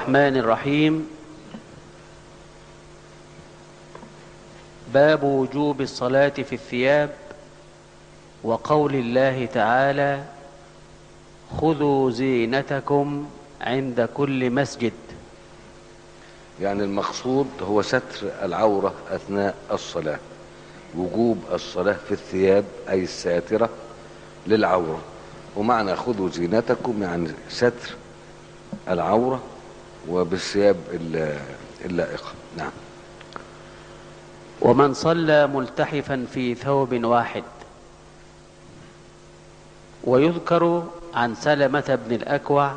الرحمن الرحيم باب وجوب الصلاة في الثياب وقول الله تعالى خذوا زينتكم عند كل مسجد يعني المقصود هو ستر العورة أثناء الصلاة وجوب الصلاة في الثياب أي الساترة للعورة ومعنى خذوا زينتكم يعني ستر العورة وبالثياب الل- اللائقة نعم ومن صلى ملتحفا في ثوب واحد ويذكر عن سلمة بن الأكوع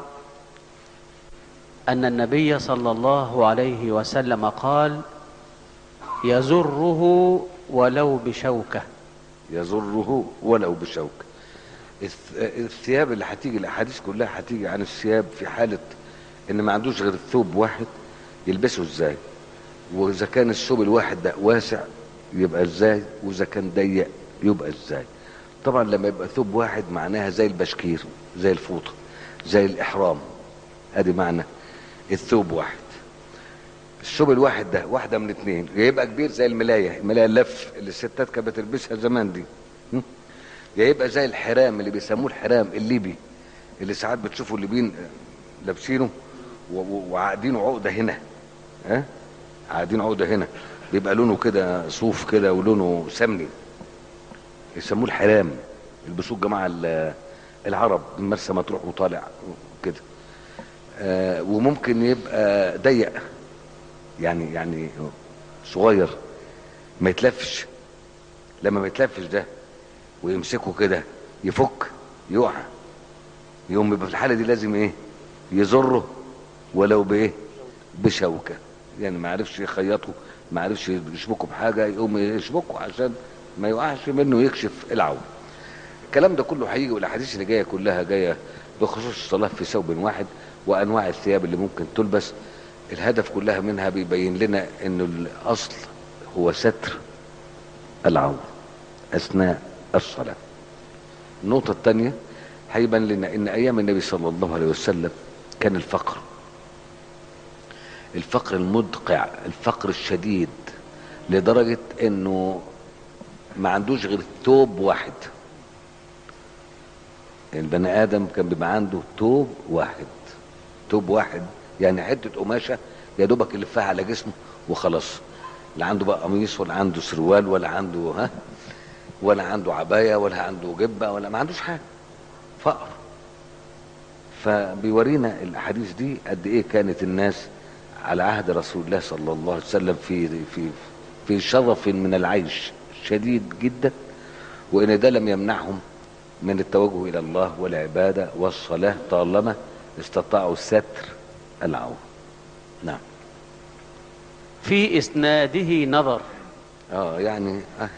أن النبي صلى الله عليه وسلم قال يزره ولو بشوكة يزره ولو بشوك الث- الثياب اللي هتيجي الاحاديث كلها هتيجي عن الثياب في حاله ان ما عندوش غير ثوب واحد يلبسه ازاي واذا كان الثوب الواحد ده واسع يبقى ازاي واذا كان ضيق يبقى ازاي طبعا لما يبقى ثوب واحد معناها زي البشكير زي الفوطه زي الاحرام ادي معنى الثوب واحد الثوب الواحد ده واحده من اتنين يا يبقى كبير زي الملايه الملايه اللف اللي الستات كانت بتلبسها زمان دي م? يا يبقى زي الحرام اللي بيسموه الحرام الليبي اللي ساعات بتشوفوا الليبيين لابسينه و- و- وعاقدينه عقده هنا ها عاقدين عقده هنا بيبقى لونه كده صوف كده ولونه سمني يسموه الحرام يلبسوه الجماعه ال- العرب من مرسى مطروح وطالع كده آه وممكن يبقى ضيق يعني يعني صغير ما يتلفش لما ما يتلفش ده ويمسكه كده يفك يقع يقوم يبقى في الحاله دي لازم ايه يزره ولو بايه بشوكه يعني ما عرفش يخيطه ما عرفش يشبكه بحاجه يقوم يشبكه عشان ما يقعش منه يكشف العوره الكلام ده كله هيجي والاحاديث اللي جايه كلها جايه بخصوص الصلاه في ثوب واحد وانواع الثياب اللي ممكن تلبس الهدف كلها منها بيبين لنا انه الاصل هو ستر العوره اثناء الصلاه النقطه الثانيه هيبان لنا ان ايام النبي صلى الله عليه وسلم كان الفقر الفقر المدقع الفقر الشديد لدرجه انه ما عندوش غير ثوب واحد البني ادم كان بيبقى عنده ثوب واحد ثوب واحد يعني حته قماشه يا دوبك يلفها على جسمه وخلاص لا عنده بقى قميص ولا عنده سروال ولا عنده ها ولا عنده عبايه ولا عنده جبه ولا ما عندوش حاجه فقر فبيورينا الاحاديث دي قد ايه كانت الناس على عهد رسول الله صلى الله عليه وسلم في في في شرف من العيش شديد جدا وان ده لم يمنعهم من التوجه الى الله والعباده والصلاه طالما استطاعوا ستر العوره نعم في إسناده نظر اه يعني آه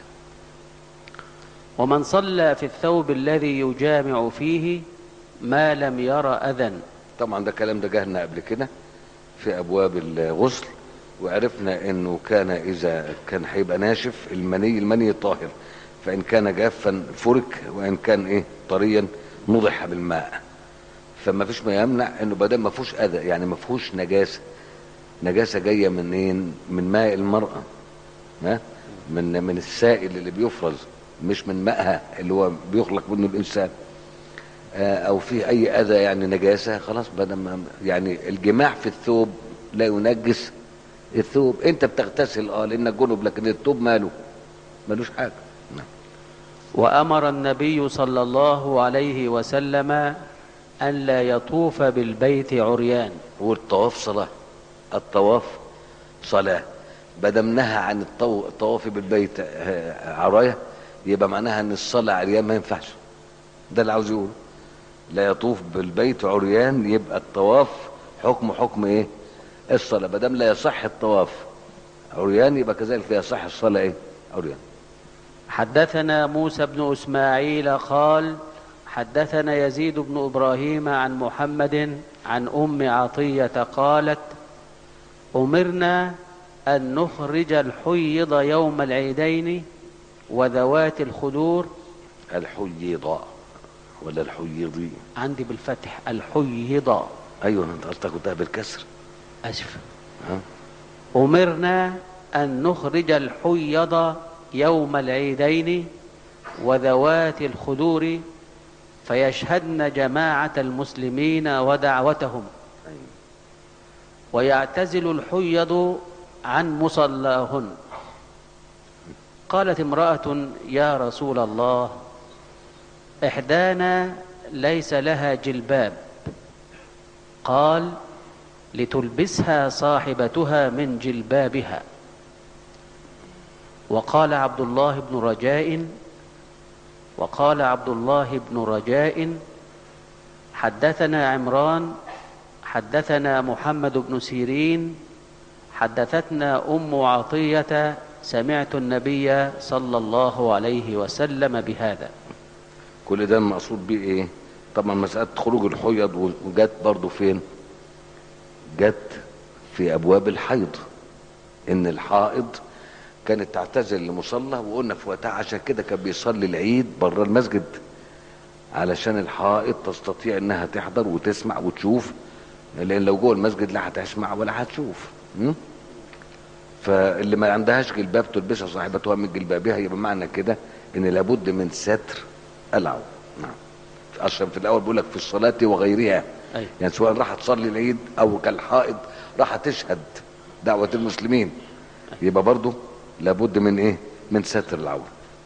ومن صلى في الثوب الذي يجامع فيه ما لم ير أذى طبعا ده الكلام ده جاهنا قبل كده في ابواب الغسل وعرفنا انه كان اذا كان هيبقى ناشف المني المني طاهر فان كان جافا فرك وان كان ايه طريا نضح بالماء فما فيش ما يمنع انه بدل ما فيهوش اذى يعني ما فيهوش نجاسه نجاسه جايه منين من ماء المراه ها من من السائل اللي بيفرز مش من مائها اللي هو بيخلق منه الانسان آه، او في اي اذى يعني نجاسه خلاص بدل ما يعني الجماع في الثوب لا ينجس الثوب انت بتغتسل اه لانك جنب لكن الثوب ماله ملوش حاجه نعم. وأمر النبي صلى الله عليه وسلم أن لا يطوف بالبيت عريان هو الطواف صلاه الطواف صلاه بدل نهى عن الطو- الطواف بالبيت آه، عرايه يبقى معناها ان الصلاه عريان ما ينفعش ده اللي عاوز يقوله لا يطوف بالبيت عريان يبقى الطواف حكم حكم ايه الصلاه ما دام لا يصح الطواف عريان يبقى كذلك لا يصح الصلاه ايه عريان حدثنا موسى بن اسماعيل قال حدثنا يزيد بن ابراهيم عن محمد عن ام عطيه قالت امرنا ان نخرج الحيض يوم العيدين وذوات الخدور الحيض ولا الحيضي عندي بالفتح الحيض ايوه انت قصدك قلتها بالكسر أسف ها؟ أمرنا أن نخرج الحيض يوم العيدين وذوات الخدور فيشهدن جماعة المسلمين ودعوتهم ويعتزل الحيض عن مصلاهن قالت امرأة يا رسول الله إحدانا ليس لها جلباب قال لتلبسها صاحبتها من جلبابها وقال عبد الله بن رجاء وقال عبد الله بن رجاء حدثنا عمران حدثنا محمد بن سيرين حدثتنا ام عطيه سمعت النبي صلى الله عليه وسلم بهذا كل ده المقصود بيه ايه طبعا مسألة خروج الحيض وجت برضو فين جت في ابواب الحيض ان الحائض كانت تعتزل المصلى وقلنا في وقتها عشان كده كان بيصلي العيد بره المسجد علشان الحائض تستطيع انها تحضر وتسمع وتشوف لان لو جوه المسجد لا هتسمع ولا هتشوف م? فاللي ما عندهاش جلباب تلبسها صاحبتها من جلبابها يبقى معنى كده ان لابد من ستر العورة نعم عشان في الاول بيقول لك في الصلاه وغيرها أي. يعني سواء راح تصلي العيد او كالحائض راح تشهد دعوه المسلمين يبقى برضه لابد من ايه من ستر العوره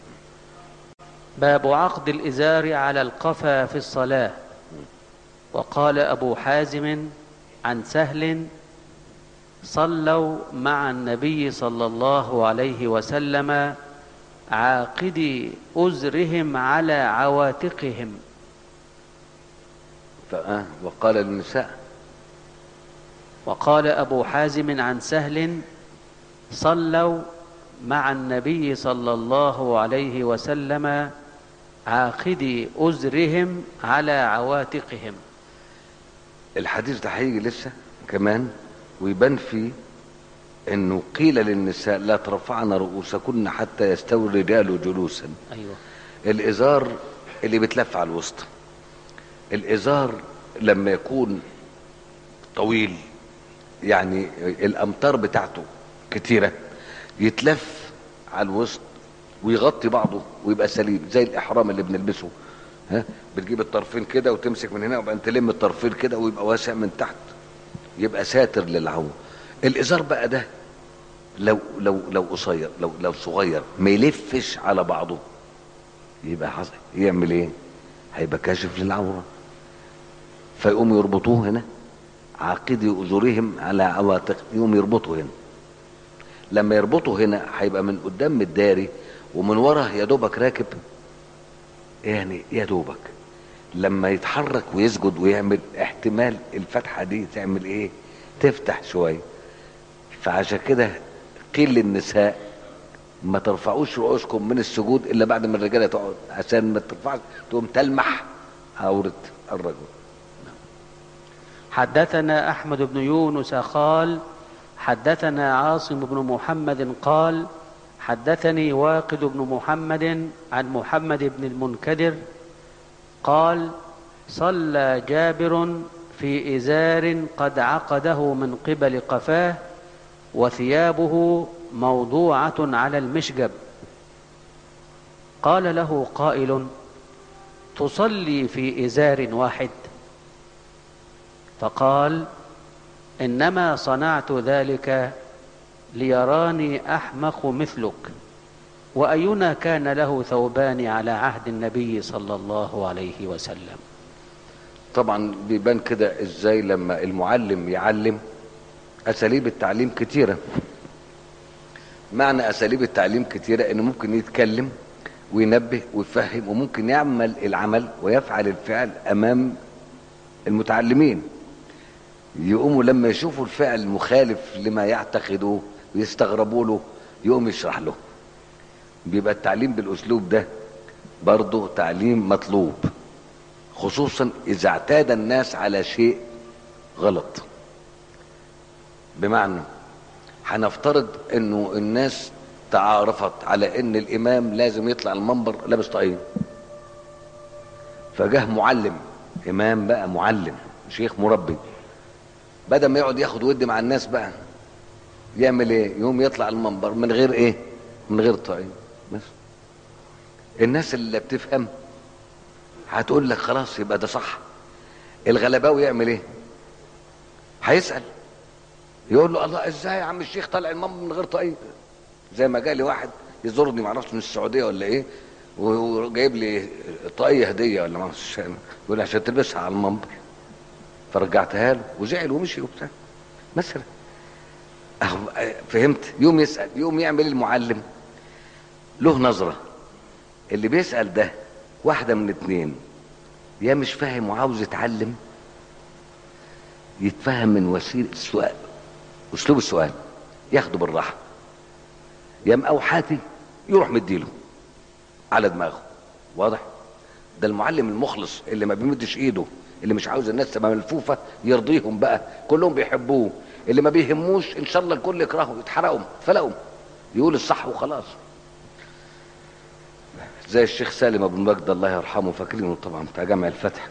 باب عقد الإزار على القفا في الصلاة وقال أبو حازم عن سهل صلوا مع النبي صلى الله عليه وسلم عاقدي أزرهم على عواتقهم فآه وقال للنساء وقال أبو حازم عن سهل صلوا مع النبي صلى الله عليه وسلم عاقدي أزرهم على عواتقهم الحديث ده هيجي لسه كمان ويبان فيه انه قيل للنساء لا ترفعن رؤوسكن حتى يستوي الرجال جلوسا أيوة الازار اللي بتلف على الوسط الازار لما يكون طويل يعني الامتار بتاعته كتيره يتلف على الوسط ويغطي بعضه ويبقى سليم زي الاحرام اللي بنلبسه ها بتجيب الطرفين كده وتمسك من هنا وبعدين تلم الطرفين كده ويبقى واسع من تحت يبقى ساتر للعوره الازار بقى ده لو لو لو قصير لو لو صغير ما يلفش على بعضه يبقى حصل يعمل ايه هيبقى كاشف للعوره فيقوم يربطوه هنا عاقدي اذرهم على عواتق يقوم يربطوا هنا لما يربطوا هنا هيبقى من قدام الداري ومن ورا يا دوبك راكب يعني يا دوبك لما يتحرك ويسجد ويعمل احتمال الفتحه دي تعمل ايه تفتح شويه فعشان كده قيل للنساء ما ترفعوش رؤوسكم من السجود الا بعد ما الرجاله تقعد عشان ما ترفعش تقوم تلمح عوره الرجل حدثنا أحمد بن يونس قال حدثنا عاصم بن محمد قال حدثني واقد بن محمد عن محمد بن المنكدر قال صلى جابر في إزار قد عقده من قبل قفاه وثيابه موضوعة على المشجب قال له قائل تصلي في إزار واحد فقال انما صنعت ذلك ليراني احمق مثلك واينا كان له ثوبان على عهد النبي صلى الله عليه وسلم طبعا بيبان كده ازاي لما المعلم يعلم اساليب التعليم كتيره معنى اساليب التعليم كتيره انه ممكن يتكلم وينبه ويفهم وممكن يعمل العمل ويفعل الفعل امام المتعلمين يقوموا لما يشوفوا الفعل مخالف لما يعتقدوه ويستغربوا له يقوم يشرح له بيبقى التعليم بالاسلوب ده برضه تعليم مطلوب خصوصا اذا اعتاد الناس على شيء غلط بمعنى هنفترض انه الناس تعارفت على ان الامام لازم يطلع المنبر لابس طاقية فجاه معلم امام بقى معلم شيخ مربي بدل ما يقعد ياخد ودي مع الناس بقى يعمل ايه يوم يطلع المنبر من غير ايه من غير طعيم بس الناس اللي بتفهم هتقول لك خلاص يبقى ده صح الغلباوي يعمل ايه هيسأل يقول له الله ازاي يا عم الشيخ طالع المنبر من غير طعيم زي ما جالي واحد يزورني معرفش من السعوديه ولا ايه وجايب لي طاقيه هديه ولا ما اعرفش يقول لي عشان تلبسها على المنبر فرجعتها له وزعل ومشي وبتاع مثلا اهو فهمت يوم يسال يوم يعمل المعلم له نظره اللي بيسال ده واحده من اتنين يا مش فاهم وعاوز يتعلم يتفهم من وسيله السؤال اسلوب السؤال ياخده بالراحه يا مقوحاتي يروح مديله على دماغه واضح ده المعلم المخلص اللي ما بيمدش ايده اللي مش عاوز الناس تبقى ملفوفه يرضيهم بقى كلهم بيحبوه اللي ما بيهموش ان شاء الله الكل يكرهه يتحرقهم فلقهم يقول الصح وخلاص زي الشيخ سالم ابو مجد الله يرحمه فاكرينه طبعا بتاع جامع الفتح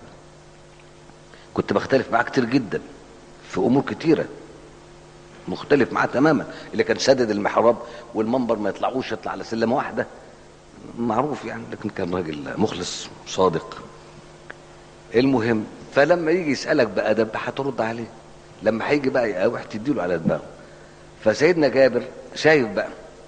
كنت بختلف معاه كتير جدا في امور كتيره مختلف معاه تماما اللي كان سدد المحراب والمنبر ما يطلعوش يطلع على سلمه واحده معروف يعني لكن كان راجل مخلص صادق المهم فلما يجي يسالك بادب هترد عليه لما هيجي بقى يقاوح تديله على دماغه فسيدنا جابر شايف بقى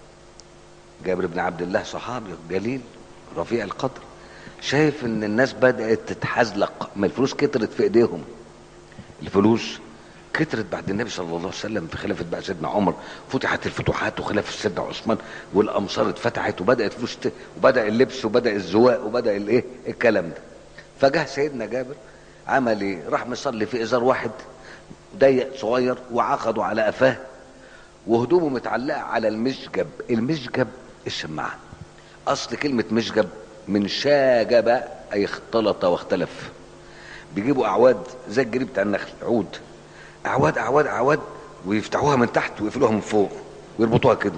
جابر بن عبد الله صحابي جليل رفيع القدر شايف ان الناس بدات تتحزلق ما الفلوس كترت في ايديهم الفلوس كترت بعد النبي صلى الله عليه وسلم في خلافه بقى سيدنا عمر فتحت الفتوحات وخلافه سيدنا عثمان والامصار اتفتحت وبدات فلوس ت... وبدا اللبس وبدا الزواق وبدا الايه الكلام ده فجه سيدنا جابر عمل ايه راح مصلي في ازار واحد ضيق صغير وعقده على قفاه وهدومه متعلقه على المشجب المشجب الشماعه اصل كلمه مشجب من شاجب اي اختلط واختلف بيجيبوا اعواد زي الجري بتاع النخل عود اعواد اعواد اعواد ويفتحوها من تحت ويقفلوها من فوق ويربطوها كده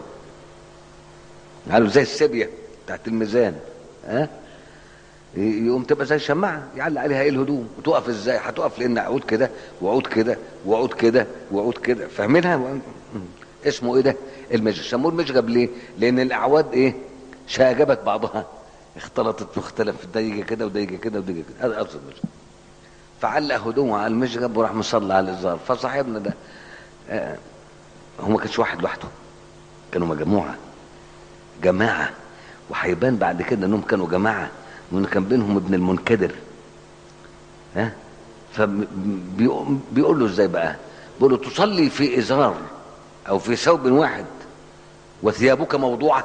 قالوا زي السبيه بتاعت الميزان ها يقوم تبقى زي شماعه يعلق عليها ايه الهدوم وتقف ازاي هتقف لان عود كده وعود كده وعود كده وعود كده فاهمينها اسمه ايه ده المشجب سموه المشجب ليه لان الاعواد ايه شاجبت بعضها اختلطت واختلفت ده يجي كده وده يجي كده وده يجي كده هذا اصل المشجب فعلق هدومه على المشجب وراح مصلى على الزار فصاحبنا ده آه هو ما كانش واحد لوحده كانوا مجموعه جماعه وهيبان بعد كده انهم كانوا جماعه وان كان بينهم ابن المنكدر ها فبيقول له ازاي بقى بيقول له تصلي في ازار او في ثوب واحد وثيابك موضوعه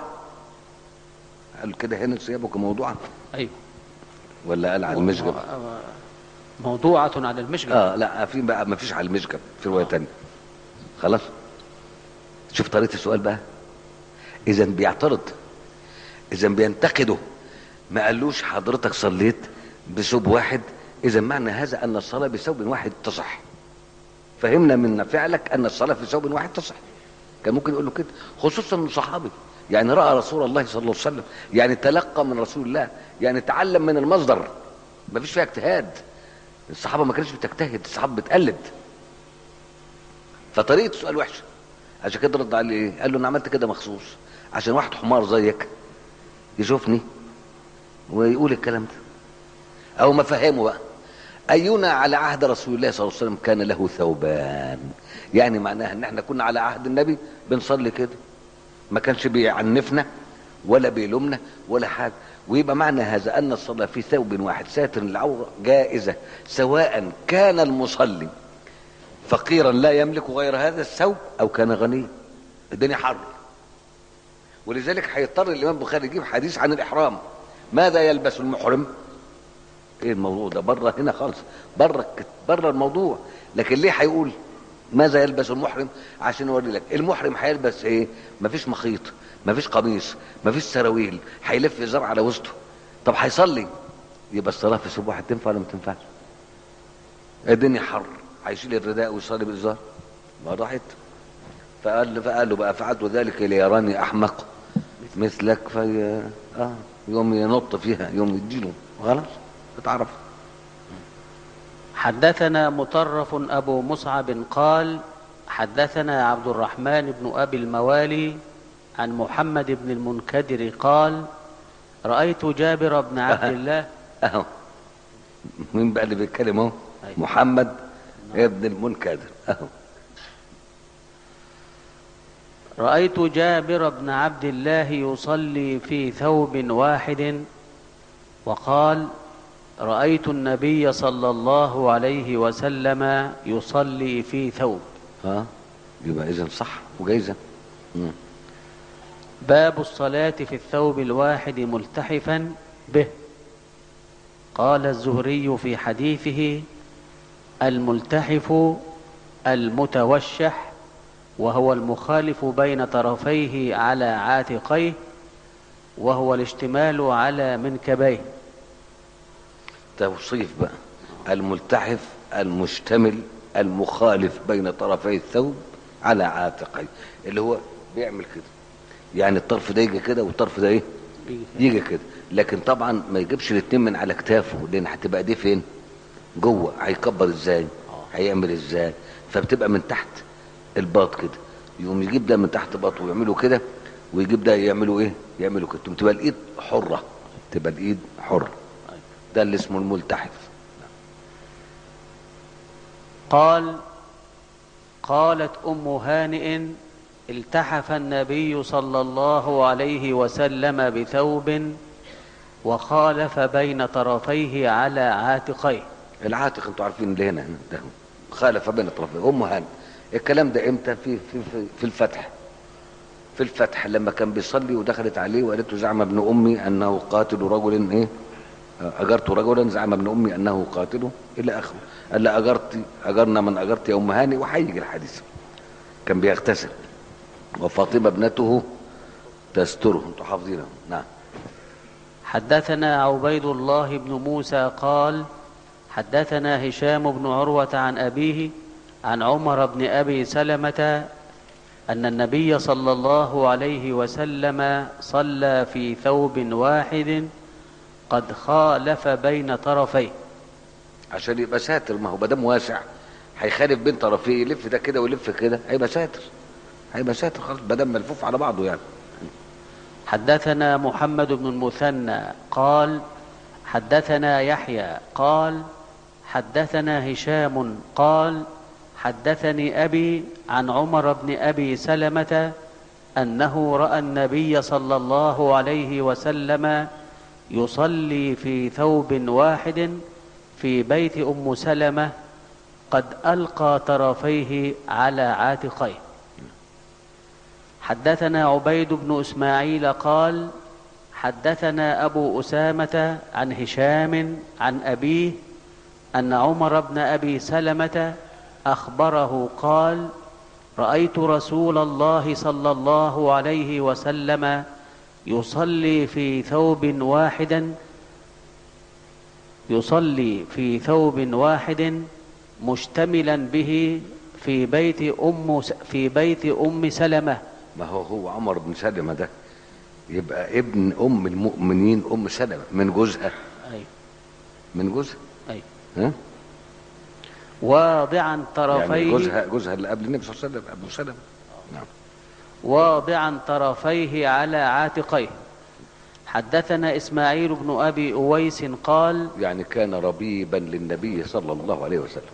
قال كده هنا ثيابك موضوعه ايوه ولا قال على المشجب موضوعة على المشجب اه لا في بقى ما فيش على المشجب في روايه تانية خلاص شوف طريقه السؤال بقى اذا بيعترض اذا بينتقده ما قالوش حضرتك صليت بثوب واحد اذا معنى هذا ان الصلاه بثوب واحد تصح فهمنا من فعلك ان الصلاه في ثوب واحد تصح كان ممكن يقول له كده خصوصا انه صحابي يعني راى رسول الله صلى الله عليه وسلم يعني تلقى من رسول الله يعني تعلم من المصدر ما فيش فيها اجتهاد الصحابه ما كانتش بتجتهد الصحابه بتقلد فطريقه السؤال وحشه عشان كده رد عليه ايه قال له انا عملت كده مخصوص عشان واحد حمار زيك يشوفني ويقول الكلام ده او ما فهمه بقى اينا على عهد رسول الله صلى الله عليه وسلم كان له ثوبان يعني معناها ان احنا كنا على عهد النبي بنصلي كده ما كانش بيعنفنا ولا بيلومنا ولا حاجه ويبقى معنى هذا ان الصلاه في ثوب واحد ساتر العوره جائزه سواء كان المصلي فقيرا لا يملك غير هذا الثوب او كان غنيا الدنيا حر ولذلك هيضطر الامام البخاري يجيب حديث عن الاحرام ماذا يلبس المحرم ايه الموضوع ده بره هنا خالص بره بره الموضوع لكن ليه هيقول ماذا يلبس المحرم عشان يوري لك المحرم هيلبس ايه مفيش مخيط مفيش قميص مفيش سراويل هيلف ازار على وسطه طب هيصلي يبقى الصلاه في ثوب واحد تنفع ولا ما تنفعش الدنيا حر هيشيل الرداء ويصلي بالازار ما راحت فقال فقال له بقى فعلت ذلك ليراني احمق مثلك في اه يوم ينط فيها يوم يديله خلاص اتعرف حدثنا مطرف أبو مصعب قال حدثنا عبد الرحمن بن أبي الموالي عن محمد بن المنكدر قال رأيت جابر بن عبد الله اهو مين بقى اللي بيتكلم اهو أيوة. محمد ابن المنكدر اهو رأيت جابر بن عبد الله يصلي في ثوب واحد وقال رأيت النبي صلى الله عليه وسلم يصلي في ثوب ها يبقى اذا صح وجايزه مم. باب الصلاة في الثوب الواحد ملتحفا به قال الزهري في حديثه الملتحف المتوشح وهو المخالف بين طرفيه على عاتقيه وهو الاشتمال على منكبيه توصيف بقى الملتحف المشتمل المخالف بين طرفي الثوب على عاتقيه اللي هو بيعمل كده يعني الطرف ده يجي كده والطرف ده ايه يجي كده لكن طبعا ما يجيبش الاتنين من على كتافه لان هتبقى دي فين جوه هيكبر ازاي هيعمل ازاي فبتبقى من تحت الباط كده يقوم يجيب ده من تحت باطه ويعمله كده ويجيب ده يعمله ايه يعمله كده تقوم تبقى الايد حره تبقى الايد حره ده اللي اسمه الملتحف قال قالت ام هانئ التحف النبي صلى الله عليه وسلم بثوب وخالف بين طرفيه على عاتقيه العاتق انتوا عارفين اللي هنا هنا ده خالف بين طرفين ام هانئ الكلام ده امتى في في في, في الفتح في الفتح لما كان بيصلي ودخلت عليه وقالت له زعم ابن امي انه قاتل رجل ايه اجرت رجلا زعم ابن امي انه قاتله الى اخره قال لا اجرت اجرنا من اجرت يا ام هاني وهيجي الحديث كان بيغتسل وفاطمه ابنته تستره انتوا حافظينها نعم حدثنا عبيد الله بن موسى قال حدثنا هشام بن عروة عن أبيه عن عمر بن أبي سلمة أن النبي صلى الله عليه وسلم صلى في ثوب واحد قد خالف بين طرفيه عشان يبقى ساتر ما هو ما دام واسع هيخالف بين طرفيه يلف ده كده ويلف كده هيبقى ساتر هيبقى ساتر خلاص ما دام ملفوف على بعضه يعني حدثنا محمد بن المثنى قال حدثنا يحيى قال حدثنا هشام قال حدثني ابي عن عمر بن ابي سلمه انه راى النبي صلى الله عليه وسلم يصلي في ثوب واحد في بيت ام سلمه قد القى طرفيه على عاتقيه حدثنا عبيد بن اسماعيل قال حدثنا ابو اسامه عن هشام عن ابيه ان عمر بن ابي سلمه اخبره قال رايت رسول الله صلى الله عليه وسلم يصلي في ثوب واحد يصلي في ثوب واحد مشتملا به في بيت ام في بيت ام سلمه ما هو هو عمر بن سلمة ده يبقى ابن ام المؤمنين ام سلمة من جوزها أي من جوزها أي ها واضعا يعني طرفيه جوزها جوزها اللي قبل النبي صلى الله عليه وسلم ابو سلمة نعم واضعا طرفيه على عاتقيه حدثنا اسماعيل بن ابي اويس قال يعني كان ربيبا للنبي صلى الله عليه وسلم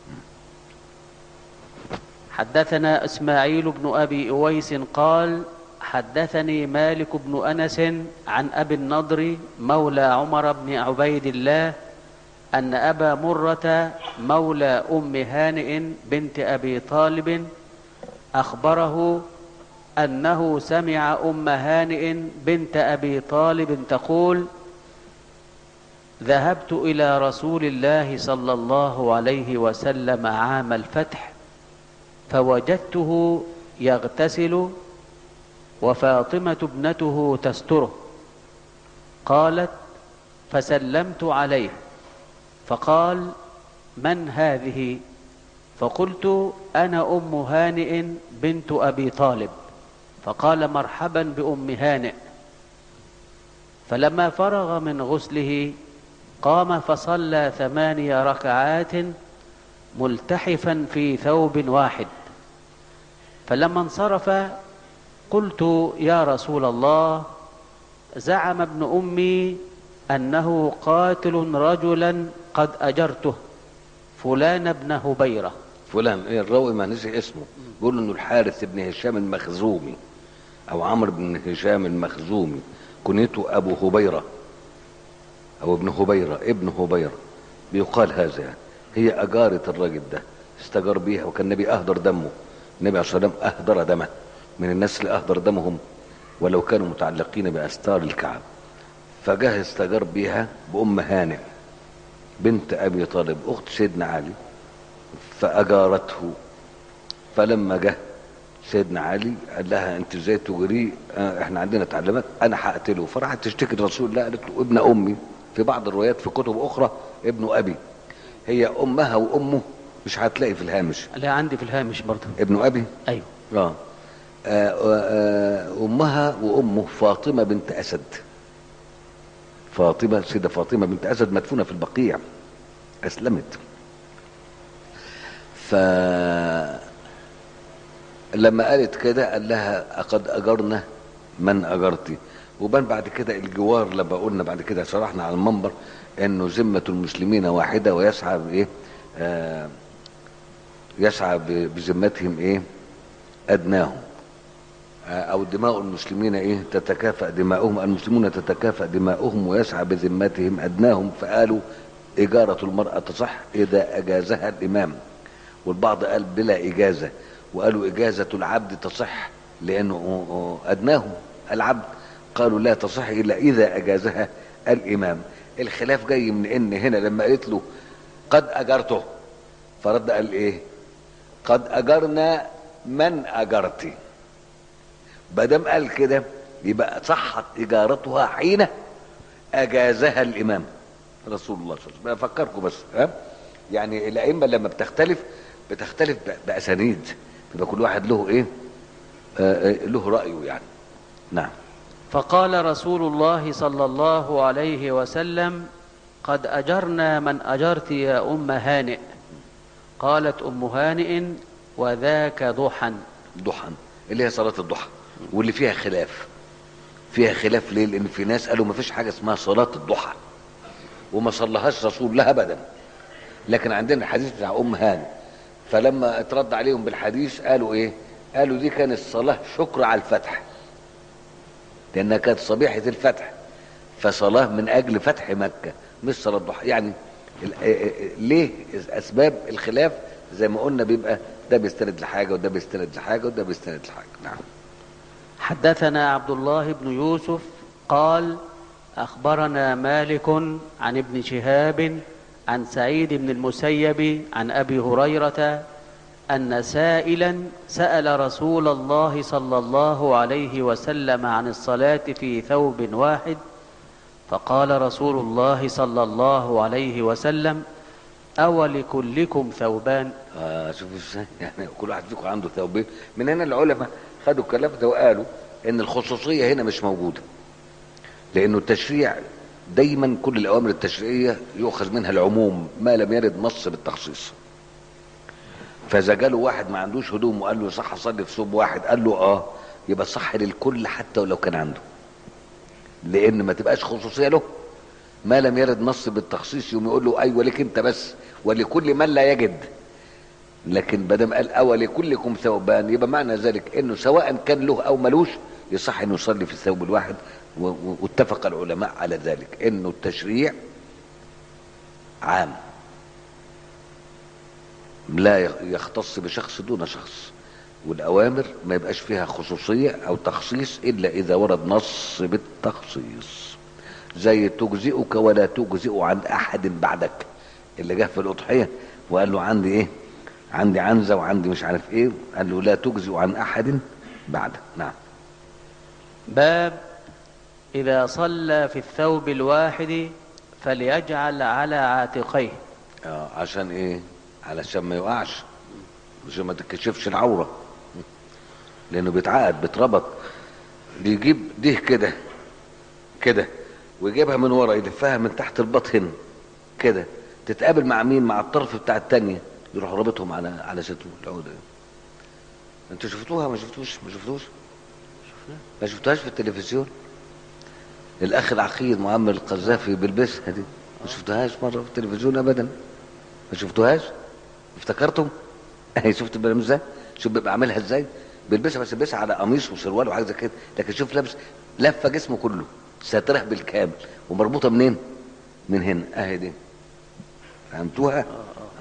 حدثنا اسماعيل بن ابي اويس قال حدثني مالك بن انس عن ابي النضر مولى عمر بن عبيد الله ان ابا مره مولى ام هانئ بنت ابي طالب اخبره انه سمع ام هانئ بنت ابي طالب تقول ذهبت الى رسول الله صلى الله عليه وسلم عام الفتح فوجدته يغتسل وفاطمه ابنته تستره قالت فسلمت عليه فقال من هذه فقلت انا ام هانئ بنت ابي طالب فقال مرحبا بام هانئ فلما فرغ من غسله قام فصلى ثماني ركعات ملتحفا في ثوب واحد فلما انصرف قلت يا رسول الله زعم ابن أمي أنه قاتل رجلا قد أجرته فلان بن هبيرة فلان ايه الراوي ما نسي اسمه بيقول انه الحارث بن هشام المخزومي او عمرو بن هشام المخزومي كنيته ابو هبيره او ابن هبيره ابن هبيره بيقال هذا يعني هي اجاره الراجل ده استجار بيها وكان النبي اهدر دمه النبي عليه الصلاه والسلام اهدر دمه من الناس اللي اهدر دمهم ولو كانوا متعلقين باستار الكعب فجاه استجار بيها بام هانئ بنت ابي طالب اخت سيدنا علي فاجارته فلما جه سيدنا علي قال لها انت ازاي تجري آه احنا عندنا تعليمات انا هقتله فراحت تشتكي لرسول الله قالت له ابن امي في بعض الروايات في كتب اخرى ابن ابي هي امها وامه مش هتلاقي في الهامش اللي عندي في الهامش برضه ابن ابي أيوه اه آه، آه، امها وامه فاطمه بنت اسد فاطمه سيده فاطمه بنت اسد مدفونه في البقيع اسلمت ف لما قالت كده قال لها أقد أجرنا من أجرتي وبان بعد كده الجوار لما قلنا بعد كده شرحنا على المنبر انه ذمة المسلمين واحدة ويسعى بايه آه يسعى ب- بذمتهم ايه ادناهم آه، او دماء المسلمين ايه تتكافأ دماؤهم المسلمون تتكافأ دماؤهم ويسعى بذمتهم ادناهم فقالوا اجارة المرأة تصح اذا اجازها الامام والبعض قال بلا اجازة وقالوا اجازة العبد تصح لانه ادناهم العبد قالوا لا تصح الا اذا اجازها الامام الخلاف جاي من ان هنا لما قالت له قد اجرته فرد قال ايه قد اجرنا من اجرتي بدم قال كده يبقى صحت اجارتها حين اجازها الامام رسول الله صلى الله عليه وسلم افكركم بس ها يعني الائمه لما بتختلف بتختلف ب- باسانيد يبقى كل واحد له ايه آه آه، له رايه يعني نعم فقال رسول الله صلى الله عليه وسلم قد أجرنا من أجرت يا أم هانئ قالت أم هانئ وذاك ضحى ضحى اللي هي صلاه الضحى واللي فيها خلاف فيها خلاف ليه لان في ناس قالوا ما فيش حاجه اسمها صلاه الضحى وما صلىهاش رسول الله ابدا لكن عندنا الحديث بتاع ام هاني فلما اترد عليهم بالحديث قالوا ايه قالوا دي كانت صلاه شكر على الفتح لانها كانت صبيحه الفتح فصلاه من اجل فتح مكه مش صلاه ضحى يعني ال- آه، آه، ليه اسباب الخلاف زي ما قلنا بيبقى ده بيستند لحاجه وده بيستند لحاجه وده بيستند لحاجه نعم حدثنا عبد الله بن يوسف قال أخبرنا مالك عن ابن شهاب عن سعيد بن المسيب عن أبي هريرة أن سائلا سأل رسول الله صلى الله عليه وسلم عن الصلاة في ثوب واحد فقال رسول الله صلى الله عليه وسلم أولكلكم ثوبان آه شوفوا ازاي يعني كل واحد فيكم عنده ثوبين من هنا العلماء خدوا الكلام ده وقالوا ان الخصوصيه هنا مش موجوده لانه التشريع دايما كل الاوامر التشريعيه يؤخذ منها العموم ما لم يرد نص بالتخصيص فاذا جاله واحد ما عندوش هدوم وقال له صح اصلي في ثوب واحد قال له اه يبقى صح للكل حتى ولو كان عنده لان ما تبقاش خصوصيه له ما لم يرد نص بالتخصيص يوم يقول له ايوه لك انت بس ولكل من لا يجد لكن بدم قال اولكلكم ثوبان يبقى معنى ذلك انه سواء كان له او ملوش يصح انه يصلي في الثوب الواحد و- و- واتفق العلماء على ذلك انه التشريع عام لا يخ- يختص بشخص دون شخص والاوامر ما يبقاش فيها خصوصيه او تخصيص الا اذا ورد نص بالتخصيص زي تجزئك ولا تجزئ عن احد بعدك اللي جه في الاضحيه وقال له عندي ايه عندي عنزه وعندي مش عارف ايه قال له لا تجزئ عن احد بعدك نعم باب إذا صلى في الثوب الواحد فليجعل على عاتقيه آه عشان ايه علشان ما يقعش عشان ما تتكشفش العوره لانه بيتعقد بيتربط بيجيب ده كده كده ويجيبها من ورا يلفها من تحت البطن كده تتقابل مع مين مع الطرف بتاع التانية يروح رابطهم على على صدره العقده دي انتوا شفتوها ما شفتوش ما شفتوش ما شفتوهاش في التلفزيون الاخ العقيد معمر القذافي بيلبسها دي ما شفتوهاش مره في التلفزيون ابدا ما شفتوهاش افتكرتم اهي شفت البرنامج ازاي شوف بيبقى عاملها ازاي بيلبسها بس بيلبسها على قميص وسروال وحاجه زي كده لكن شوف لابس لفه جسمه كله ساتره بالكامل ومربوطه منين من هنا اهي دي فهمتوها آه.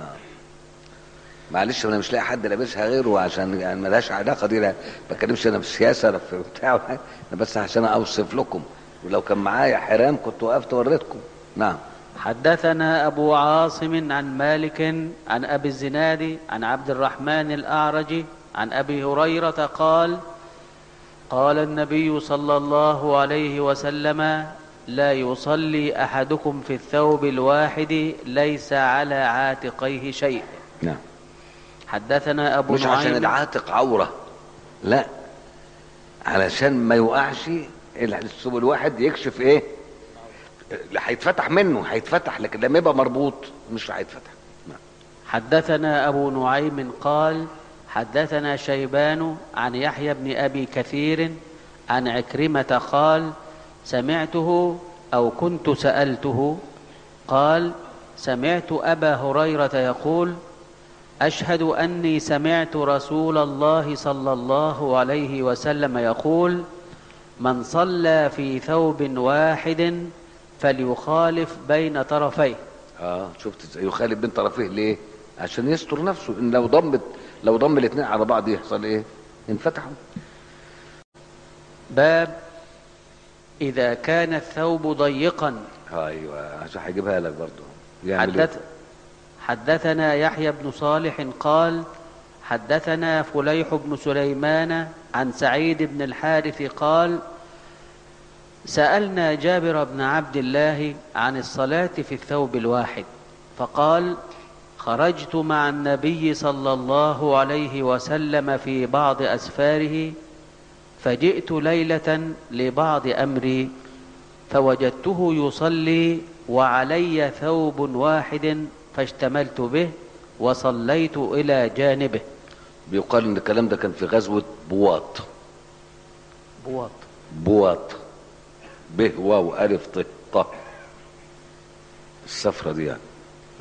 معلش انا مش لاقي حد لابسها غيره عشان يعني ملهاش علاقه دي لا بتكلمش انا في السياسه ولا في بتاع انا بس عشان اوصف لكم ولو كان معايا حرام كنت وقفت وريتكم نعم حدثنا أبو عاصم عن مالك عن أبي الزناد عن عبد الرحمن الأعرج عن أبي هريرة قال قال النبي صلى الله عليه وسلم لا يصلي أحدكم في الثوب الواحد ليس على عاتقيه شيء نعم حدثنا أبو مش عشان نعيم العاتق عوره لا علشان ما يوقعش الثوب الواحد يكشف ايه لا هيتفتح منه هيتفتح لكن لما يبقى مربوط مش هيتفتح نعم. حدثنا أبو نعيم قال حدثنا شيبان عن يحيى بن أبي كثير عن عكرمة قال سمعته أو كنت سألته قال سمعت أبا هريرة يقول أشهد أني سمعت رسول الله صلى الله عليه وسلم يقول من صلى في ثوب واحد فليخالف بين طرفيه اه شفت ازاي يخالف بين طرفيه ليه عشان يستر نفسه ان لو ضمت لو ضم الاثنين على بعض يحصل ايه انفتحوا باب إذا كان الثوب ضيقا ايوه عشان هجيبها لك برضه يعمل إيه؟ حدث حدثنا يحيى بن صالح قال حدثنا فليح بن سليمان عن سعيد بن الحارث قال سألنا جابر بن عبد الله عن الصلاة في الثوب الواحد فقال خرجت مع النبي صلى الله عليه وسلم في بعض أسفاره فجئت ليلة لبعض أمري فوجدته يصلي وعلي ثوب واحد فاشتملت به وصليت إلى جانبه بيقال ان الكلام ده كان في غزوه بواط بواط بواط ب واو الف ط ط السفره دي يعني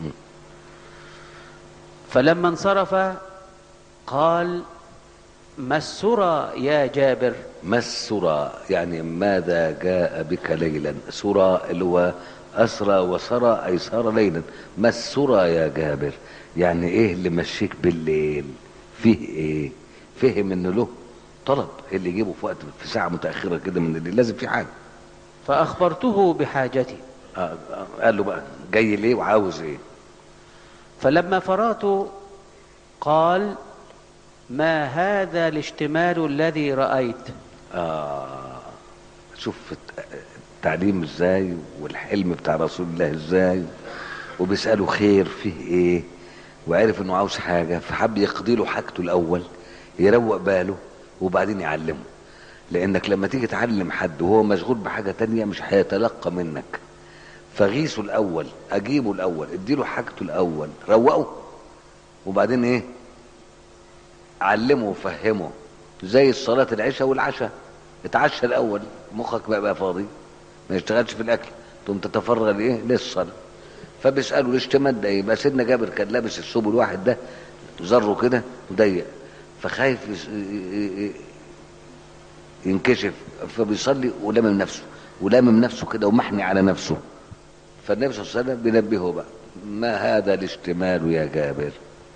فلما انصرف قال ما السرى يا جابر ما السرى يعني ماذا جاء بك ليلا سرى اللي هو أسرى وسرى أي سار ليلا ما السرى يا جابر يعني إيه اللي مشيك بالليل فيه إيه فهم إنه له طلب اللي يجيبه في وقت في ساعة متأخرة كده من الليل لازم في حاجة فأخبرته بحاجتي آه آه قال له بقى جاي ليه وعاوز إيه فلما فرغت قال ما هذا الاشتمال الذي رأيت آه شوف الت- التعليم ازاي والحلم بتاع رسول الله ازاي وبيسأله خير فيه ايه وعرف انه عاوز حاجة فحب يقضي له حاجته الاول يروق باله وبعدين يعلمه لانك لما تيجي تعلم حد وهو مشغول بحاجة تانية مش هيتلقى منك فغيثه الاول اجيبه الاول اديله حاجته الاول روقه وبعدين ايه علمه وفهمه زي الصلاة العشاء والعشاء اتعشى الأول مخك بقى, بقى فاضي ما يشتغلش في الأكل تقوم تتفرغ لإيه للصلاة فبيسألوا الاشتمال ده يبقى سيدنا جابر كان لابس الثوب الواحد ده زره كده ضيق فخايف يس- ي- ي- ينكشف فبيصلي ولامم نفسه ولامم نفسه كده ومحني على نفسه فالنبي صلى الله عليه وسلم بينبهه بقى ما هذا الاشتمال يا جابر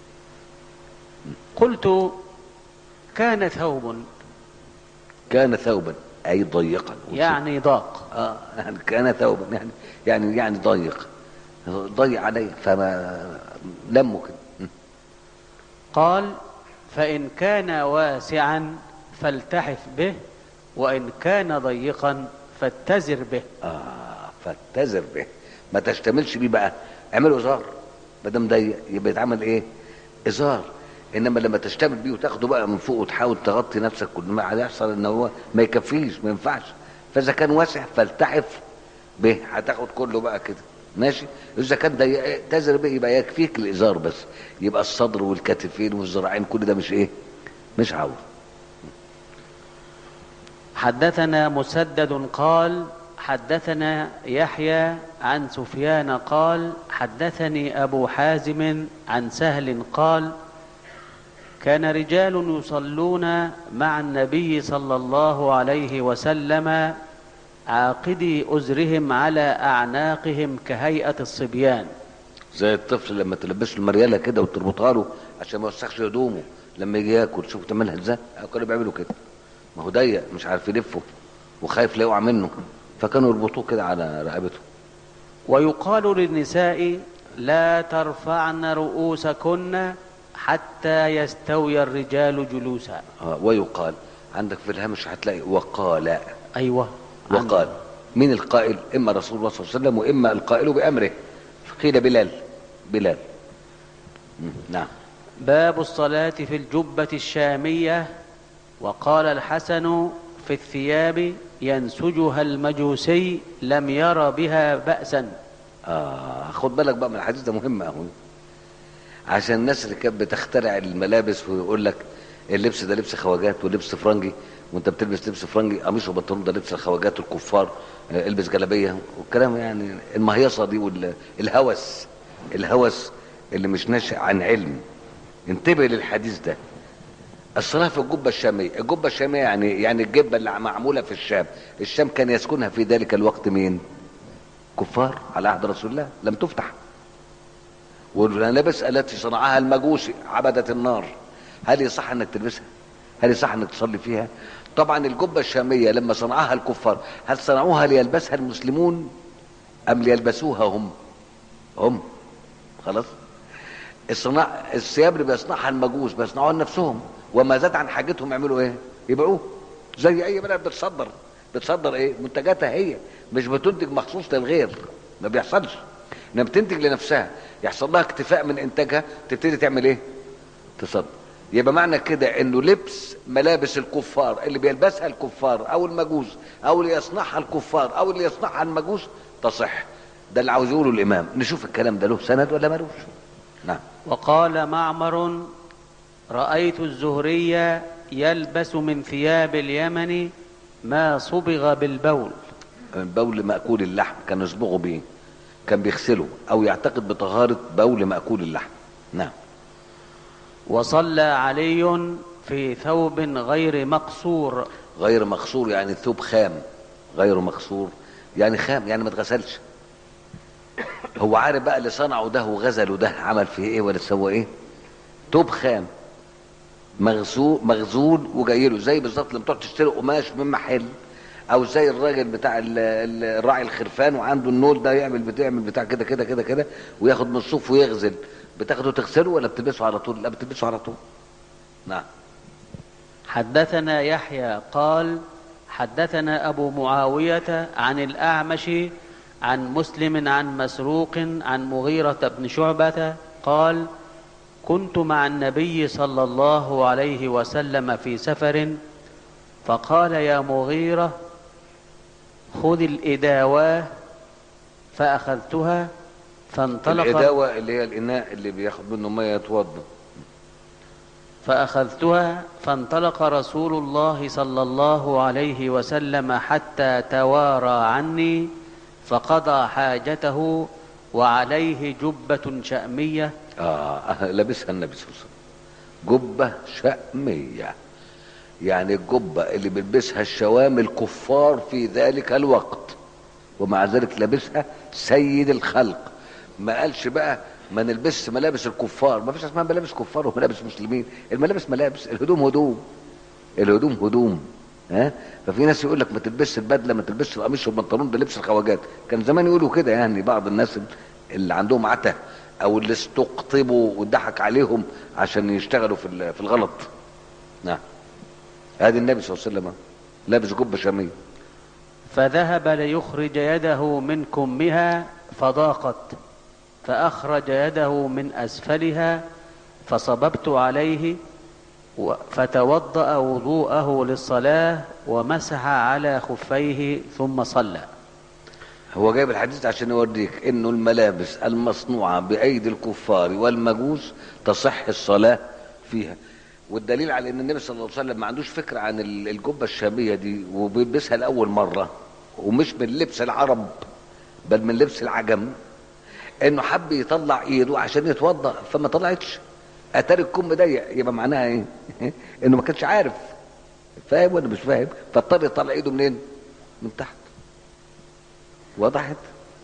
قلت كان ثوب كان ثوبا اي ضيقا يعني ضاق اه يعني كان ثوبا يعني يعني يعني ضيق ضيق علي فما لمه كده قال فإن كان واسعا فالتحف به وإن كان ضيقا فاتزر به اه فاتزر به ما تشتملش بيه بقى اعمله ازار ما دام ضيق يبقى يتعمل ايه ازار انما لما تشتمل بيه وتاخده بقى من فوق وتحاول تغطي نفسك كل ما هيحصل ان هو ما يكفيش ما ينفعش فاذا كان واسع فالتحف به هتاخد كله بقى كده ماشي اذا كان ده تزر بيه يبقى يكفيك الازار بس يبقى الصدر والكتفين والذراعين كل ده مش ايه مش عور حدثنا مسدد قال حدثنا يحيى عن سفيان قال حدثني ابو حازم عن سهل قال كان رجال يصلون مع النبي صلى الله عليه وسلم عاقدي ازرهم على اعناقهم كهيئه الصبيان زي الطفل لما تلبسه المرياله كده وتربطها له عشان ما يوسخش هدومه لما يجي ياكل شوف تعملها ازاي كانوا بيعملوا كده ما هو ضيق مش عارف يلفه وخايف لا يقع منه فكانوا يربطوه كده على رقبته ويقال للنساء لا ترفعن رؤوسكن حتى يستوي الرجال جلوسا آه ويقال عندك في الهامش هتلاقي وقال ايوه وقال مين القائل اما رسول الله صلى الله عليه وسلم واما القائل بامره قيل بلال بلال مم، نعم باب الصلاة في الجبة الشامية وقال الحسن في الثياب ينسجها المجوسي لم ير بها بأسا اه خد بالك بقى من الحديث ده مهم قوي عشان الناس اللي كانت بتخترع الملابس ويقول لك اللبس ده لبس خواجات ولبس فرنجي وانت بتلبس لبس فرنجي قميص وبنطلون ده لبس الخواجات الكفار آه، البس جلابيه والكلام يعني المهيصه دي والهوس الهوس اللي مش ناشئ عن علم انتبه للحديث ده الصلاة في الجبة الشامية الجبة الشامية يعني يعني الجبة اللي معمولة في الشام الشام كان يسكنها في ذلك الوقت مين كفار على عهد رسول الله لم تفتح والملابس التي صنعها المجوسي عبدة النار هل يصح انك تلبسها هل يصح انك تصلي فيها طبعا الجبة الشامية لما صنعها الكفار هل صنعوها ليلبسها المسلمون ام ليلبسوها هم هم خلاص الصناع الثياب اللي بيصنعها المجوس بيصنعوها لنفسهم وما زاد عن حاجتهم يعملوا ايه يبيعوه زي اي بلد بتصدر بتصدر ايه منتجاتها هي مش بتنتج مخصوص للغير ما بيحصلش انما بتنتج لنفسها يحصل لها اكتفاء من انتاجها تبتدي تعمل ايه تصدر يبقى معنى كده انه لبس ملابس الكفار اللي بيلبسها الكفار او المجوس او اللي يصنعها الكفار او اللي يصنعها المجوس تصح ده اللي عاوز يقوله الامام نشوف الكلام ده له سند ولا ملوش نعم وقال معمر رأيت الزهري يلبس من ثياب اليمن ما صبغ بالبول بول مأكول اللحم كان يصبغه بيه كان بيغسله او يعتقد بطهارة بول مأكول اللحم نعم وصلى علي في ثوب غير مقصور غير مقصور يعني الثوب خام غير مقصور يعني خام يعني ما اتغسلش هو عارف بقى اللي صنعه ده وغزله ده عمل فيه ايه ولا سوى ايه توب خام مغزول مغزول وجاي له زي بالظبط لما تروح تشتري قماش من محل او زي الراجل بتاع ال- ال- الراعي الخرفان وعنده النول ده يعمل بتعمل بتاع كده كده كده كده وياخد من الصوف ويغزل بتاخده تغسله ولا بتلبسه على طول لا بتلبسه على طول نعم حدثنا يحيى قال حدثنا أبو معاوية عن الأعمش عن مسلم عن مسروق عن مغيرة بن شعبة قال كنت مع النبي صلى الله عليه وسلم في سفر فقال يا مغيرة خذ الإداواه فأخذتها فانطلق الإداوة اللي هي الإناء اللي بياخد منه مية يتوضا فأخذتها فانطلق رسول الله صلى الله عليه وسلم حتى توارى عني فقضى حاجته وعليه جبة شأمية آه لابسها النبي صلى الله عليه وسلم جبة شأمية يعني الجبة اللي بيلبسها الشوام الكفار في ذلك الوقت ومع ذلك لابسها سيد الخلق ما قالش بقى ما نلبسش ملابس الكفار ما فيش اسمها ملابس كفار وملابس مسلمين الملابس ملابس الهدوم هدوم الهدوم هدوم ها ففي ناس يقول لك ما تلبسش البدله ما تلبسش القميص والبنطلون ده لبس الخواجات كان زمان يقولوا كده يعني بعض الناس اللي عندهم عته او اللي استقطبوا وضحك عليهم عشان يشتغلوا في ال- في الغلط نعم هذه النبي صلى الله عليه وسلم لابس جبه شاميه فذهب ليخرج يده من كمها فضاقت فأخرج يده من أسفلها فصببت عليه و- فتوضأ وضوءه للصلاة ومسح على خفيه ثم صلى هو جايب الحديث عشان يوريك انه الملابس المصنوعة بايدي الكفار والمجوس تصح الصلاة فيها والدليل على ان النبي صلى الله عليه وسلم ما عندوش فكرة عن ال- الجبة الشامية دي وبيلبسها لأول مرة ومش من لبس العرب بل من لبس العجم انه حب يطلع ايده عشان يتوضا فما طلعتش اتاري الكم ضيق يبقى معناها ايه انه ما كانش عارف فاهم ولا مش فاهم فاضطر يطلع ايده منين من تحت وضحت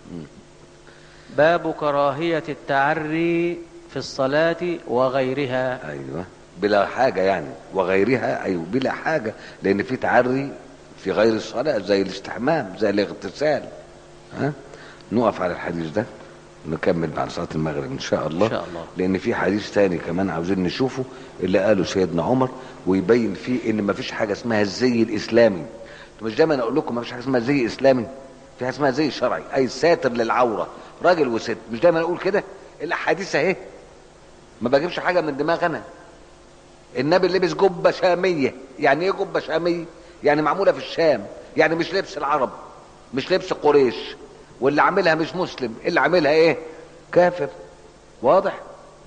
باب كراهية التعري في الصلاة وغيرها ايوه بلا حاجه يعني وغيرها ايوه بلا حاجه لان في تعري في غير الصلاه زي الاستحمام زي الاغتسال ها نقف على الحديث ده نكمل بعد صلاه المغرب ان شاء الله إن شاء الله. لان في حديث تاني كمان عاوزين نشوفه اللي قاله سيدنا عمر ويبين فيه ان ما فيش حاجه اسمها الزي الاسلامي انتوا مش دايما اقول لكم ما فيش حاجه اسمها زي اسلامي في حاجه اسمها زي شرعي اي ساتر للعوره راجل وست مش دايما اقول كده الاحاديث اهي ما بجيبش حاجه من دماغ انا النبي لبس جبه شاميه يعني ايه جبه شاميه يعني معموله في الشام يعني مش لبس العرب مش لبس قريش واللي عاملها مش مسلم اللي عاملها ايه كافر واضح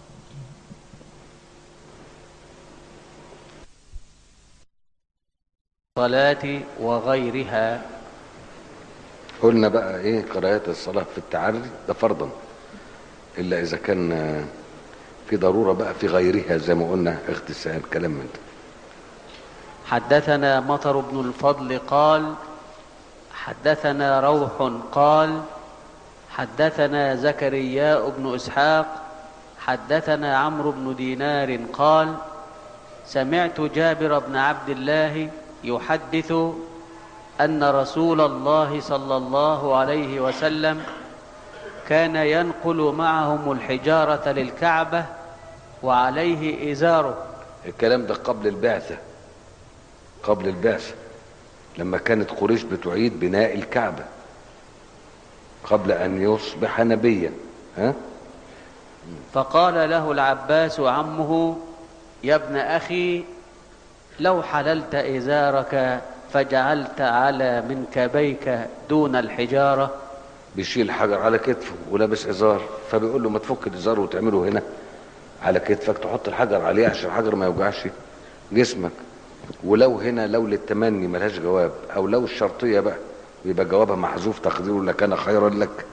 الصلاة وغيرها قلنا بقى ايه قراءة الصلاة في التعري ده فرضا الا اذا كان آه، في ضرورة بقى في غيرها زي ما قلنا اغتسال كلام من ده حدثنا مطر بن الفضل قال حدثنا روح قال حدثنا زكرياء بن اسحاق حدثنا عمرو بن دينار قال سمعت جابر بن عبد الله يحدث ان رسول الله صلى الله عليه وسلم كان ينقل معهم الحجاره للكعبه وعليه ازاره الكلام ده قبل البعثة قبل البعثة لما كانت قريش بتعيد بناء الكعبة قبل أن يصبح نبيا ها فقال له العباس عمه يا ابن اخي لو حللت ازارك فجعلت على منكبيك دون الحجاره بيشيل حجر على كتفه ولابس إزار فبيقول له ما تفك الإزار وتعمله هنا على كتفك تحط الحجر عليه عشان الحجر ما يوجعش جسمك ولو هنا لو للتمني ملهاش جواب أو لو الشرطية بقى يبقى جوابها محذوف تقديره لكان خيرا لك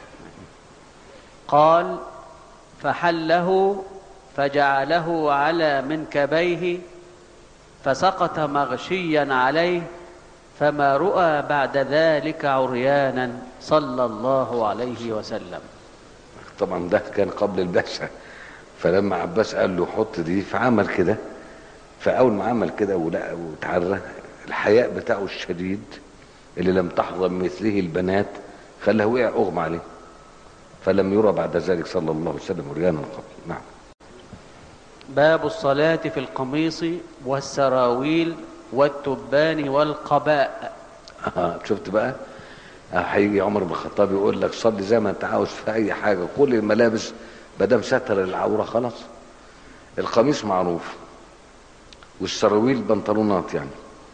قال فحله فجعله على منكبيه فسقط مغشيا عليه فما رؤى بعد ذلك عريانا صلى الله عليه وسلم طبعا ده كان قبل البعثة فلما عباس قال له حط دي فعمل كده فأول ما عمل كده ولقى وتعرى الحياء بتاعه الشديد اللي لم تحظى مثله البنات خلاه وقع أغمى عليه فلم يرى بعد ذلك صلى الله عليه وسلم عريانا قط نعم باب الصلاة في القميص والسراويل والتبان والقباء آه شفت بقى آه، هيجي عمر بن الخطاب يقول لك صلي زي ما انت عاوز في اي حاجه كل الملابس ما دام ستر العوره خلاص القميص معروف والسراويل بنطلونات يعني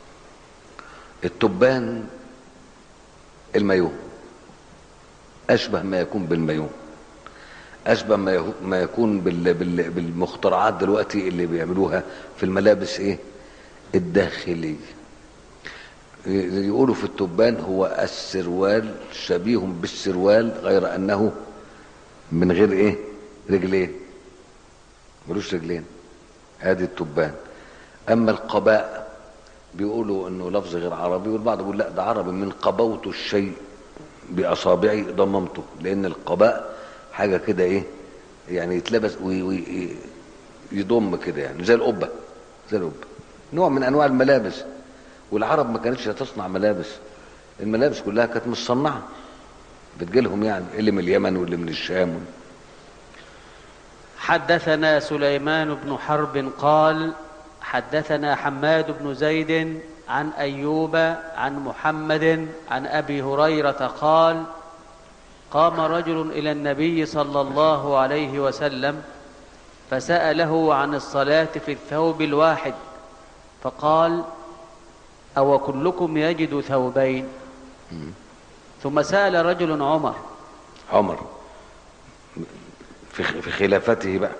التبان المايو اشبه ما يكون بالمايو اشبه ما يهو- ما يكون بال بال بالمخترعات دلوقتي اللي بيعملوها في الملابس ايه الداخليه يقولوا في التبان هو السروال شبيه بالسروال غير انه من غير ايه رجلين ملوش رجلين ادي التبان اما القباء بيقولوا انه لفظ غير عربي والبعض بيقول لا ده عربي من قبوت الشيء باصابعي ضممته لان القباء حاجه كده ايه يعني يتلبس ويضم كده يعني زي القبه زي القبه نوع من انواع الملابس والعرب ما كانتش تصنع ملابس الملابس كلها كانت مصنعه بتجيلهم يعني اللي من اليمن واللي من الشام حدثنا سليمان بن حرب قال حدثنا حماد بن زيد عن ايوب عن محمد عن ابي هريره قال قام رجل الى النبي صلى الله عليه وسلم فساله عن الصلاه في الثوب الواحد فقال او كلكم يجد ثوبين ثم سأل رجل عمر عمر في في خلافته بقى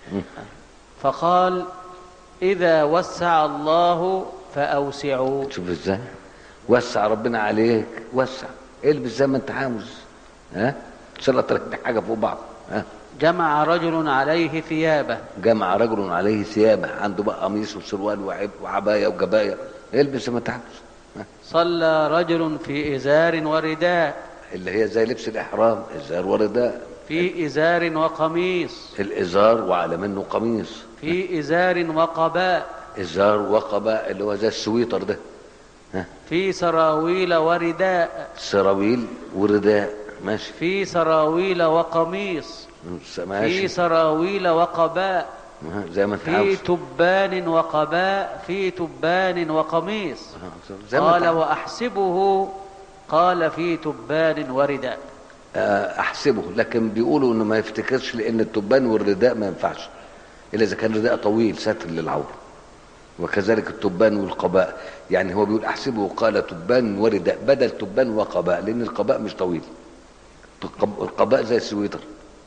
فقال إذا وسع الله فأوسعوا شوف ازاي وسع ربنا عليك وسع البس زي ما انت عاوز ها ان شاء الله تركب حاجه فوق بعض ها جمع رجل عليه ثيابه جمع رجل عليه ثيابه عنده بقى قميص وسروال وعب وعبايه وجبايه البس زي ما انت عاوز ها؟ صلى رجل في إزار ورداء اللي هي زي لبس الاحرام الزار ورداء في إزار وقميص الازار وعلى منه قميص في إزار وقباء ازار وقباء اللي هو زي السويتر ده ها في سراويل ورداء سراويل ورداء ماشي في سراويل وقميص في ماشي سراويل وقباء ها، زي ما انت في عاوز تبان وقباء في تبان وقميص زي ما انت قال عاوز. وأحسبه قال في تبان ورداء آه، احسبه لكن بيقولوا انه ما يفتكرش لان التبان والرداء ما ينفعش الا اذا كان رداء طويل ساتر للعوره وكذلك التبان والقباء يعني هو بيقول احسبه قال تبان ورداء بدل تبان وقباء لان القباء مش طويل القب- القباء زي السويتر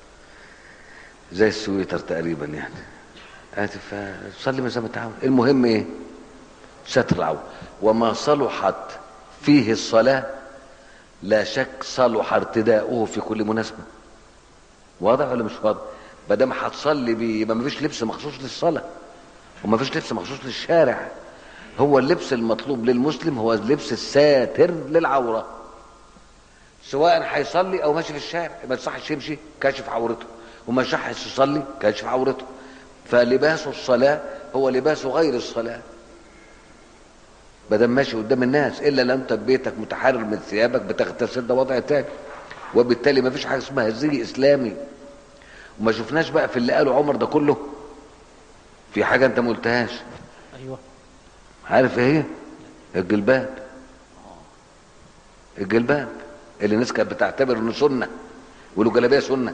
زي السويتر تقريبا يعني آسف صلي ما زي ما انت عاوز المهم ايه ستر العوره وما صلحت فيه الصلاه لا شك صلح ارتداؤه في كل مناسبة واضح ولا مش واضح ما دام هتصلي بيه يبقى ما فيش لبس مخصوص للصلاة وما فيش لبس مخصوص للشارع هو اللبس المطلوب للمسلم هو اللبس الساتر للعورة سواء هيصلي او ماشي في الشارع ما يصحش يمشي كاشف عورته وما يصحش يصلي كاشف عورته فلباس الصلاة هو لباس غير الصلاة ما دام ماشي قدام الناس الا لو انت ببيتك متحرر من ثيابك بتغتسل ده وضع تاني وبالتالي ما فيش حاجه اسمها زي اسلامي وما شفناش بقى في اللي قاله عمر ده كله في حاجه انت ما قلتهاش أيوة عارف ايه هي الجلباب الجلباب اللي الناس كانت بتعتبر انه سنه ولو جلابيه سنه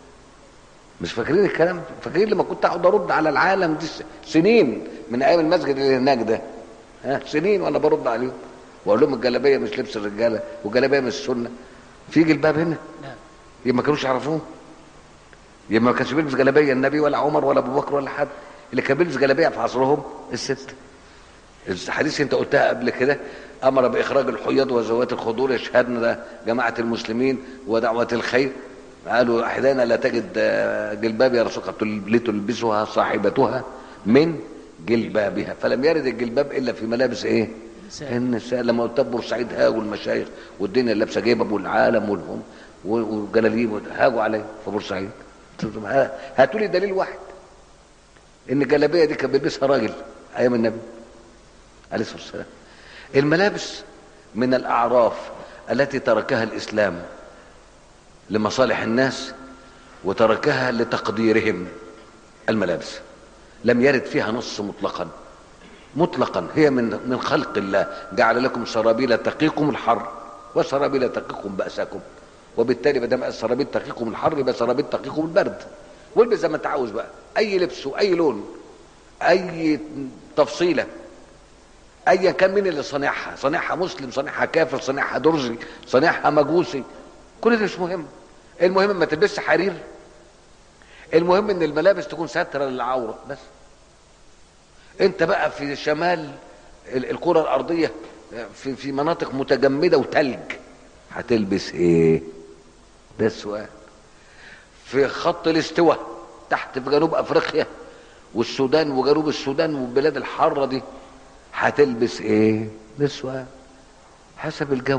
مش فاكرين الكلام ده؟ فاكرين لما كنت اقعد ارد على العالم دي س- سنين من ايام المسجد اللي هناك ده ها سنين وانا برد عليهم واقول لهم الجلابيه مش لبس الرجاله والجلابيه مش سنه في جلباب هنا نعم يبقى ما كانوش يعرفوه يبقى ما كانش بيلبس جلابيه النبي ولا عمر ولا ابو بكر ولا حد اللي كان بيلبس جلابيه في عصرهم الست الحديث انت قلتها قبل كده امر باخراج الحيض وزوات الخضور يشهدن جماعه المسلمين ودعوه الخير قالوا احدانا لا تجد آه، جلباب يا رسول الله لتلبسها صاحبتها من جلبابها فلم يرد الجلباب الا في ملابس ايه النساء. النساء لما قلت بورسعيد هاجوا المشايخ والدنيا لابسه جيبب والعالم والهم والجلاليب هاجوا علي في بورسعيد هاتوا لي دليل واحد ان الجلابيه دي كان بيلبسها راجل ايام النبي عليه الصلاه والسلام الملابس من الاعراف التي تركها الاسلام لمصالح الناس وتركها لتقديرهم الملابس لم يرد فيها نص مطلقا مطلقا هي من من خلق الله جعل لكم سرابيل تقيكم الحر وسرابيل تقيكم بأسكم وبالتالي ما دام السرابيل تقيكم الحر يبقى سرابيل تقيكم البرد والبس زي ما انت عاوز بقى اي لبس واي لون اي تفصيله ايا كان مين اللي صانعها صانعها مسلم صانعها كافر صانعها درزي صانعها مجوسي كل ده مش مهم المهم ما تلبسش حرير المهم ان الملابس تكون ساتره للعوره بس انت بقى في شمال ال- الكره الارضيه في في مناطق متجمده وتلج هتلبس ايه ده السؤال في خط الاستواء تحت في جنوب افريقيا والسودان وجنوب السودان والبلاد الحاره دي هتلبس ايه ده السؤال حسب الجو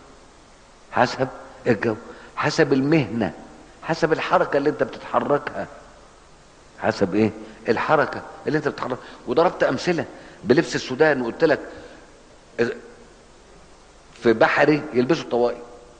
حسب الجو حسب المهنه حسب الحركه اللي انت بتتحركها حسب ايه الحركه اللي انت بتتحرك وضربت امثله بلبس السودان وقلت لك في بحري يلبسوا الطواقي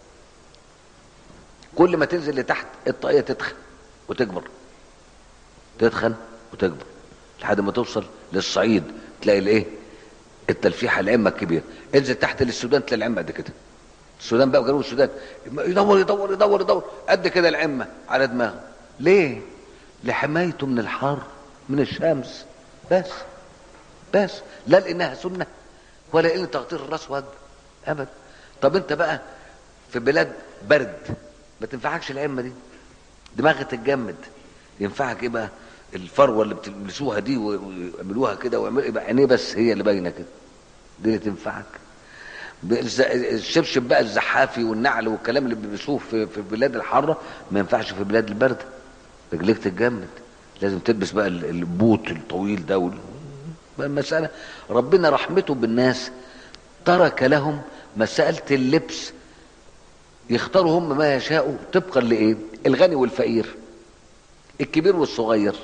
كل ما تنزل لتحت الطاقيه تتخن وتكبر تتخن وتكبر لحد ما توصل للصعيد تلاقي الايه التلفيحه العمه الكبيره انزل تحت للسودان تلاقي العمه قد كده السودان بقى وجنوب السودان يدور يدور يدور يدور قد كده العمه على دماغه ليه لحمايته من الحر من الشمس بس بس لا لانها سنه ولا لان تغطير الراس واجب ابدا طب انت بقى في بلاد برد ما تنفعكش العمه دي دماغك تتجمد ينفعك ايه بقى الفروه اللي بتلبسوها دي ويعملوها كده ويعملوا يبقى عينيه بس هي اللي باينه كده دي اللي تنفعك بالز- الشبشب بقى الزحافي والنعل والكلام اللي بيلبسوه في في البلاد الحاره ما ينفعش في البلاد البارده رجليك تتجمد لازم تلبس بقى ال- البوت الطويل ده وال- بقى المساله ربنا رحمته بالناس ترك لهم مساله اللبس يختاروا هم ما يشاءوا طبقا لايه الغني والفقير الكبير والصغير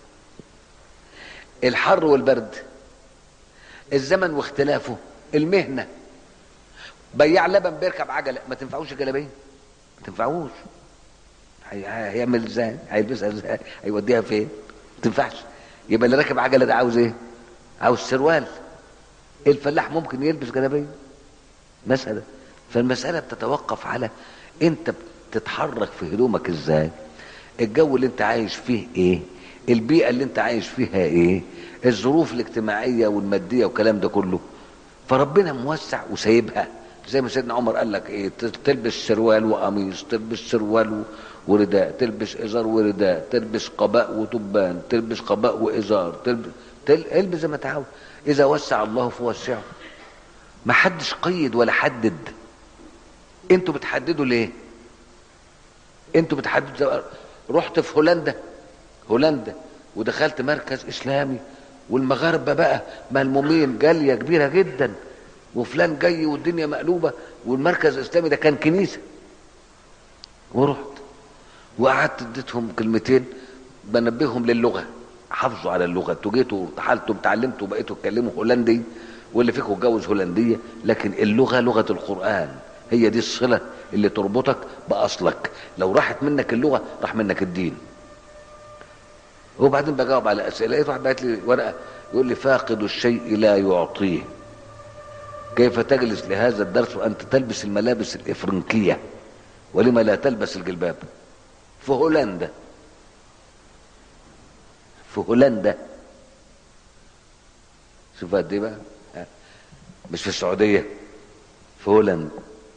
الحر والبرد الزمن واختلافه المهنه بياع لبن بيركب عجله ما تنفعوش الجلابيه ما تنفعوش هي- هي- هيعمل ازاي هيلبسها ازاي هيوديها فين ما تنفعش يبقى اللي راكب عجله ده عاوز ايه عاوز سروال الفلاح ممكن يلبس جلابيه مثلا فالمساله بتتوقف على انت بتتحرك في هدومك ازاي الجو اللي انت عايش فيه ايه البيئه اللي انت عايش فيها ايه الظروف الاجتماعيه والماديه والكلام ده كله فربنا موسع وسايبها زي ما سيدنا عمر قال لك ايه ت- تلبس سروال وقميص تلبس سروال و- ورداء تلبس ازار ورداء تلبس قباء وتبان تلبس قباء وازار تلبس تل... البس زي ما تعود اذا وسع الله فوسعه ما حدش قيد ولا حدد انتوا بتحددوا ليه انتوا بتحددوا رحت في هولندا هولندا ودخلت مركز اسلامي والمغاربه بقى ملمومين جاليه كبيره جدا وفلان جاي والدنيا مقلوبه والمركز الاسلامي ده كان كنيسه ورحت وقعدت اديتهم كلمتين بنبههم للغه حافظوا على اللغه انتوا جيتوا ارتحلتوا اتعلمتوا بقيتوا تتكلموا هولندي واللي فيكم اتجوز هولنديه لكن اللغه لغه القران هي دي الصله اللي تربطك باصلك لو راحت منك اللغه راح منك الدين وبعدين بجاوب على اسئله لقيت واحد بعت لي ورقه يقول لي فاقد الشيء لا يعطيه كيف تجلس لهذا الدرس وانت تلبس الملابس الافرنكيه ولما لا تلبس الجلباب في هولندا في هولندا شوف قد ايه بقى ها. مش في السعوديه في هولندا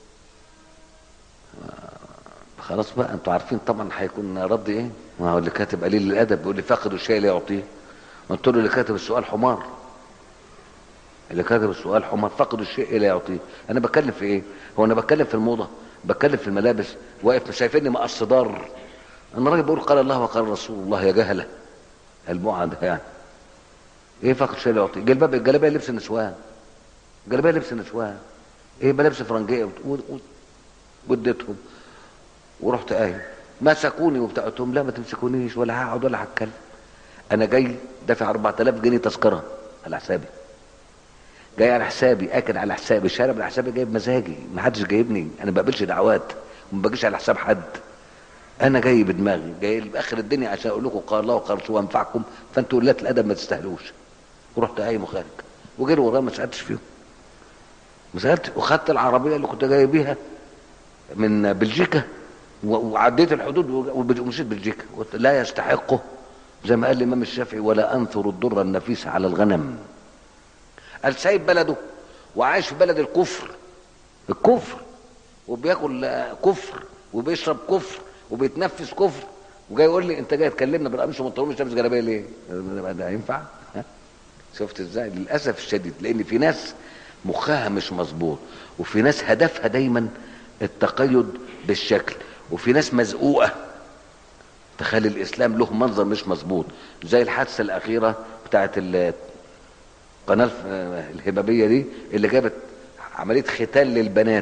آه، خلاص بقى انتوا عارفين طبعا هيكون رد ايه ما هو اللي كاتب قليل الادب بيقول لي فاقد الشيء لا يعطيه قلت له اللي كاتب السؤال حمار اللي كاتب السؤال حمار فقد الشيء لا يعطيه انا بتكلم في ايه هو انا بتكلم في الموضه بتكلم في الملابس واقف مش شايفيني مقص ضار انا راجل بقول قال الله وقال رسول الله يا جهله البعد يعني ايه فقد الشيء لا يعطيه جلباب الجلابيه لبس النسوان جلابيه لبس النسوان ايه ملابس فرنجيه وت- وت- واديتهم ورحت قايم مسكوني وبتاع قلت لهم لا ما تمسكونيش ولا هقعد ولا هتكلم انا جاي دافع 4000 جنيه تذكره على حسابي جاي على حسابي اكل على حسابي الشارع على حسابي جايب مزاجي ما حدش جايبني انا ما بقبلش دعوات وما باجيش على حساب حد انا جاي بدماغي جاي لاخر الدنيا عشان اقول لكم قال الله وقال رسوله وانفعكم فانتوا قلات الادب ما تستاهلوش ورحت قايم وخارج وجري ورايا ما سالتش فيهم ما سالت وخدت العربيه اللي كنت جاي بيها من بلجيكا و- وعديت الحدود وب- ومشيت بلجيكا قلت لا يستحقه زي ما قال الامام الشافعي ولا انثر الضر النفيس على الغنم قال سايب بلده وعايش في بلد الكفر الكفر وبياكل آه، كفر وبيشرب كفر وبيتنفس كفر وجاي يقول لي انت جاي تكلمنا بالقميص وما مش لابس جلابيه ليه؟ ده ينفع؟ ها؟ شفت ازاي؟ للاسف الشديد لان في ناس مخها مش مظبوط وفي ناس هدفها دايما التقيد بالشكل وفي ناس مزقوقه تخلي الاسلام له منظر مش مظبوط زي الحادثه الاخيره بتاعت ال- القناه الف- الهبابيه دي اللي جابت عمليه ختان للبنات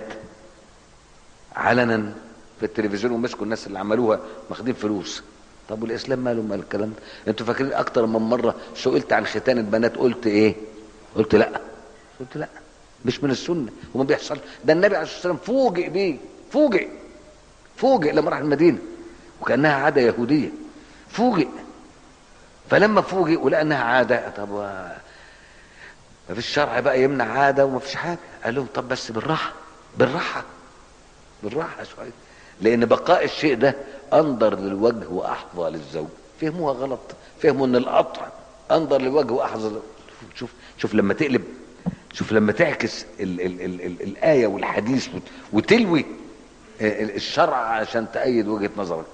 علنا في التلفزيون ومسكوا الناس اللي عملوها واخدين فلوس طب والاسلام ماله مال الكلام ده انتوا فاكرين اكتر من مره سئلت عن ختان البنات قلت ايه قلت لا قلت لا مش من السنه وما بيحصل ده النبي عليه الصلاه والسلام فوجئ بيه فوجئ فوجئ لما راح المدينه وكانها عاده يهوديه فوجئ فلما فوجئ ولقى انها عاده طب و... ما فيش شرع بقى يمنع عاده وما فيش حاجه قال لهم طب بس بالراحه بالراحه بالراحه شويه لان بقاء الشيء ده انظر للوجه واحظى للزوج فهموها غلط فهموا ان القطع انظر للوجه واحظى لل- شوف شوف لما تقلب شوف لما تعكس ال ال ال ال الايه والحديث وت- وتلوي الشرع عشان تأيد وجهة نظرك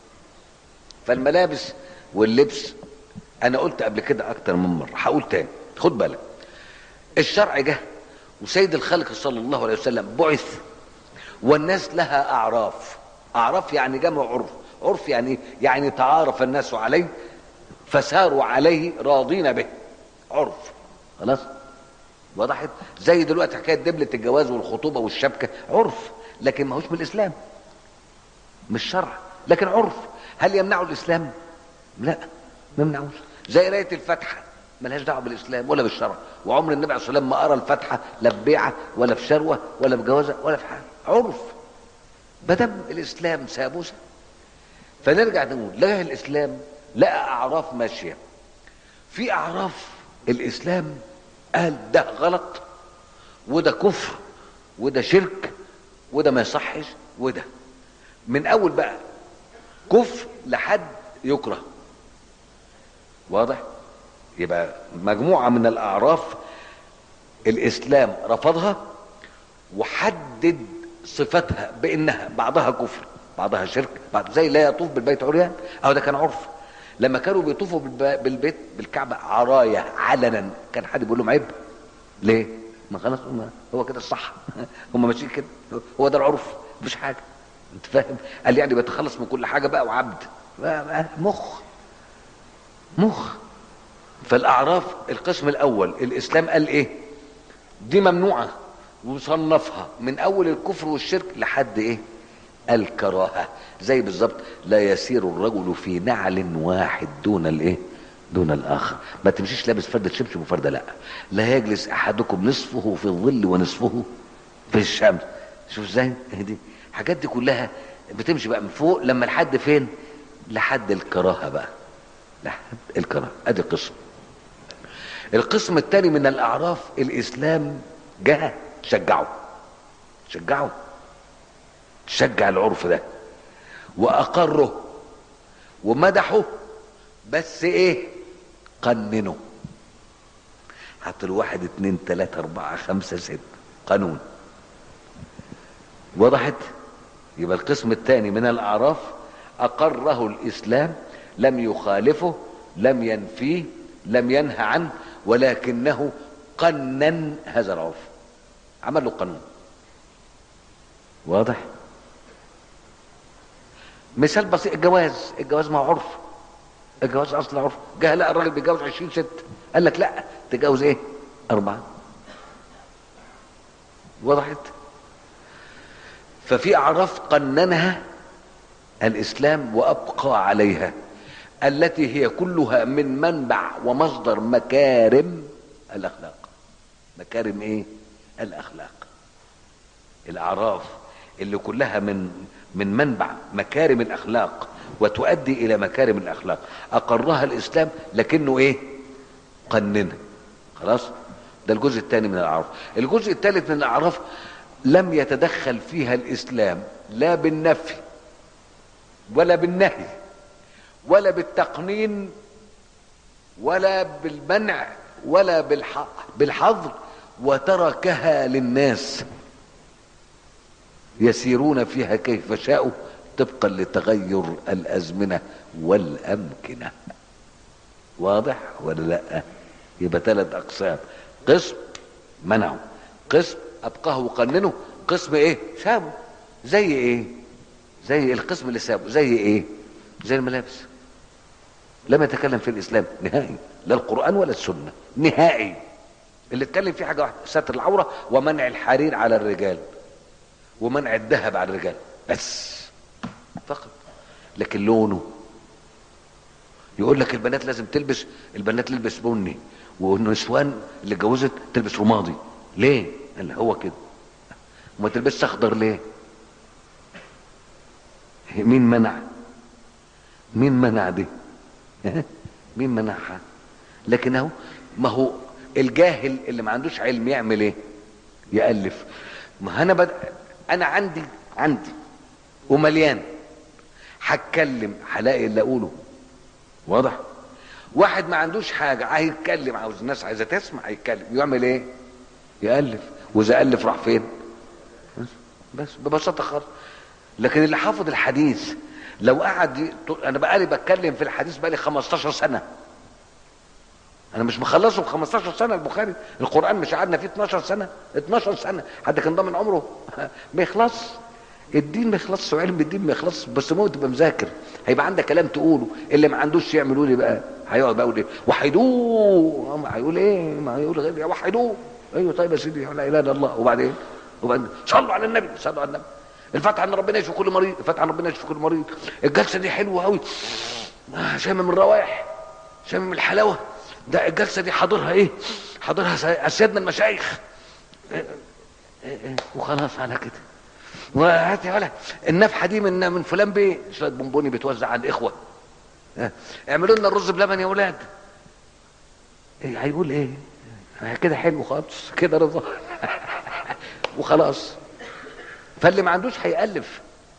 فالملابس واللبس انا قلت قبل كده اكتر من مرة هقول تاني خد بالك الشرع جه وسيد الخلق صلى الله عليه وسلم بعث والناس لها اعراف اعراف يعني جمع عرف عرف يعني إيه؟ يعني تعارف الناس عليه فساروا عليه راضين به عرف خلاص وضحت زي دلوقتي حكايه دبله الجواز والخطوبه والشبكه عرف لكن ما هوش من الاسلام مش شرع لكن عرف هل يمنعه الاسلام لا ما يمنعوش زي قرايه الفاتحه ملهاش دعوه بالاسلام ولا بالشرع وعمر النبي عليه الصلاه والسلام ما قرا الفاتحه لا ببيعه ولا في شروه ولا بجوازه ولا في حاجه عرف ما دام الاسلام سابوسه فنرجع نقول لقى الاسلام لقى اعراف ماشيه في اعراف الاسلام قال ده غلط وده كفر وده شرك وده ما يصحش وده من اول بقى كفر لحد يكره واضح يبقى مجموعه من الاعراف الاسلام رفضها وحدد صفتها بانها بعضها كفر بعضها شرك بعض زي لا يطوف بالبيت عريان او ده كان عرف لما كانوا بيطوفوا بالب- بالبيت بالكعبه عرايا علنا كان حد بيقول لهم عيب ليه ما خلاص هم هو كده الصح هم ماشيين كده هو ده العرف مفيش حاجه انت فاهم قال يعني بيتخلص من كل حاجه بقى وعبد بقى مخ مخ فالاعراف القسم الاول الاسلام قال ايه دي ممنوعه وصنفها من اول الكفر والشرك لحد ايه الكراهه زي بالظبط لا يسير الرجل في نعل واحد دون الايه دون الاخر ما تمشيش لابس فرده شبشب وفرده لا لا يجلس احدكم نصفه في الظل ونصفه في الشمس شوف ازاي إيه دي الحاجات دي كلها بتمشي بقى من فوق لما لحد فين لحد الكراهه بقى لحد الكراهه ادي قسم القسم الثاني من الاعراف الاسلام جاء شجعه شجعه شجع العرف ده واقره ومدحه بس ايه قننه حط له واحد اتنين تلاتة اربعة خمسة ستة قانون وضحت يبقى القسم الثاني من الاعراف اقره الاسلام لم يخالفه لم ينفيه لم ينهى عنه ولكنه قنن هذا العرف عمل له قانون واضح مثال بسيط الجواز الجواز ما هو عرف الجواز اصل عرف جه لقى الراجل بيتجوز 20 ست قال لك لا تتجوز ايه اربعه وضحت ففي اعراف قننها الاسلام وابقى عليها التي هي كلها من منبع ومصدر مكارم الاخلاق مكارم ايه الاخلاق الاعراف اللي كلها من من منبع مكارم الاخلاق وتؤدي الى مكارم الاخلاق اقرها الاسلام لكنه ايه قننها خلاص ده الجزء الثاني من الاعراف الجزء الثالث من الاعراف لم يتدخل فيها الاسلام لا بالنفي ولا بالنهي ولا بالتقنين ولا بالمنع ولا بالح- بالحظر وتركها للناس يسيرون فيها كيف شاءوا طبقا لتغير الازمنه والامكنه واضح ولا لا يبقى ثلاث اقسام قسم منعه قسم ابقاه وقننه قسم ايه سابه زي ايه زي القسم اللي سابه زي ايه زي الملابس لم يتكلم في الاسلام نهائي لا القران ولا السنه نهائي اللي اتكلم فيه حاجه واحده ستر العوره ومنع الحرير على الرجال ومنع الذهب على الرجال بس فقط لكن لونه يقول لك البنات لازم تلبس البنات تلبس بني والنسوان اللي اتجوزت تلبس رمادي ليه؟ قال هو كده وما تلبسش اخضر ليه؟ مين منع؟ مين منع دي؟ مين منعها؟ لكن اهو ما هو الجاهل اللي ما عندوش علم يعمل ايه؟ يألف ما انا بد... انا عندي عندي ومليان هتكلم هلاقي اللي اقوله واضح واحد ما عندوش حاجه عايز يتكلم عاوز الناس عايزه تسمع يتكلم يعمل ايه يالف واذا الف راح فين بس, بس ببساطه خالص لكن اللي حافظ الحديث لو قعد ي- انا بقالي بتكلم في الحديث بقالي 15 سنه انا مش مخلصه في 15 سنه البخاري القران مش قعدنا فيه 12 سنه 12 سنه حد كان ضامن عمره ما يخلص الدين ما يخلصش وعلم الدين ما يخلصش بس مو تبقى مذاكر هيبقى عندك كلام تقوله اللي ما عندوش يعملوا لي بقى هيقعد بقى يقول ايه وحدوه ما هيقول ايه ما هيقول غير يا وحدوه ايوه طيب يا سيدي لا اله الا الله وبعدين وبعدين صلوا على النبي صلوا على النبي الفتح ان ربنا يشفي كل مريض الفتح ان ربنا يشفي كل مريض الجلسه دي حلوه قوي شامم الروائح شامم الحلاوه ده الجلسه دي حاضرها ايه حاضرها س- اسيادنا المشايخ إيه إيه إيه وخلاص على كده وهات يا ولا النفحه دي من من فلان بيه شويه بونبوني بتوزع على الاخوه ها، اعملوا لنا الرز بلبن يا ولاد ايه هيقول ايه آه، كده حلو خالص كده رضا وخلاص فاللي ما عندوش هيألف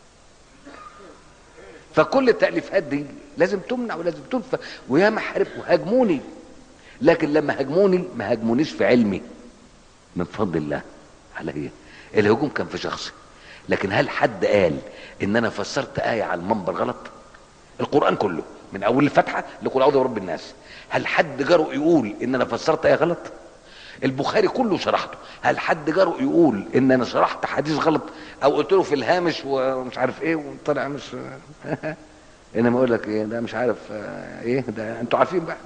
فكل التأليفات دي لازم تمنع ولازم تنفى ويا محارب وهاجموني لكن لما هاجموني ما هاجمونيش في علمي من فضل الله عليا الهجوم كان في شخصي لكن هل حد قال ان انا فسرت آية على المنبر غلط القرآن كله من اول الفتحة لقول اعوذ برب الناس هل حد جرؤ يقول ان انا فسرت آية غلط البخاري كله شرحته هل حد جرؤ يقول ان انا شرحت حديث غلط او قلت له في الهامش ومش عارف ايه وطلع مش انما اقول لك ايه ده مش عارف آه، ايه ده انتوا عارفين بقى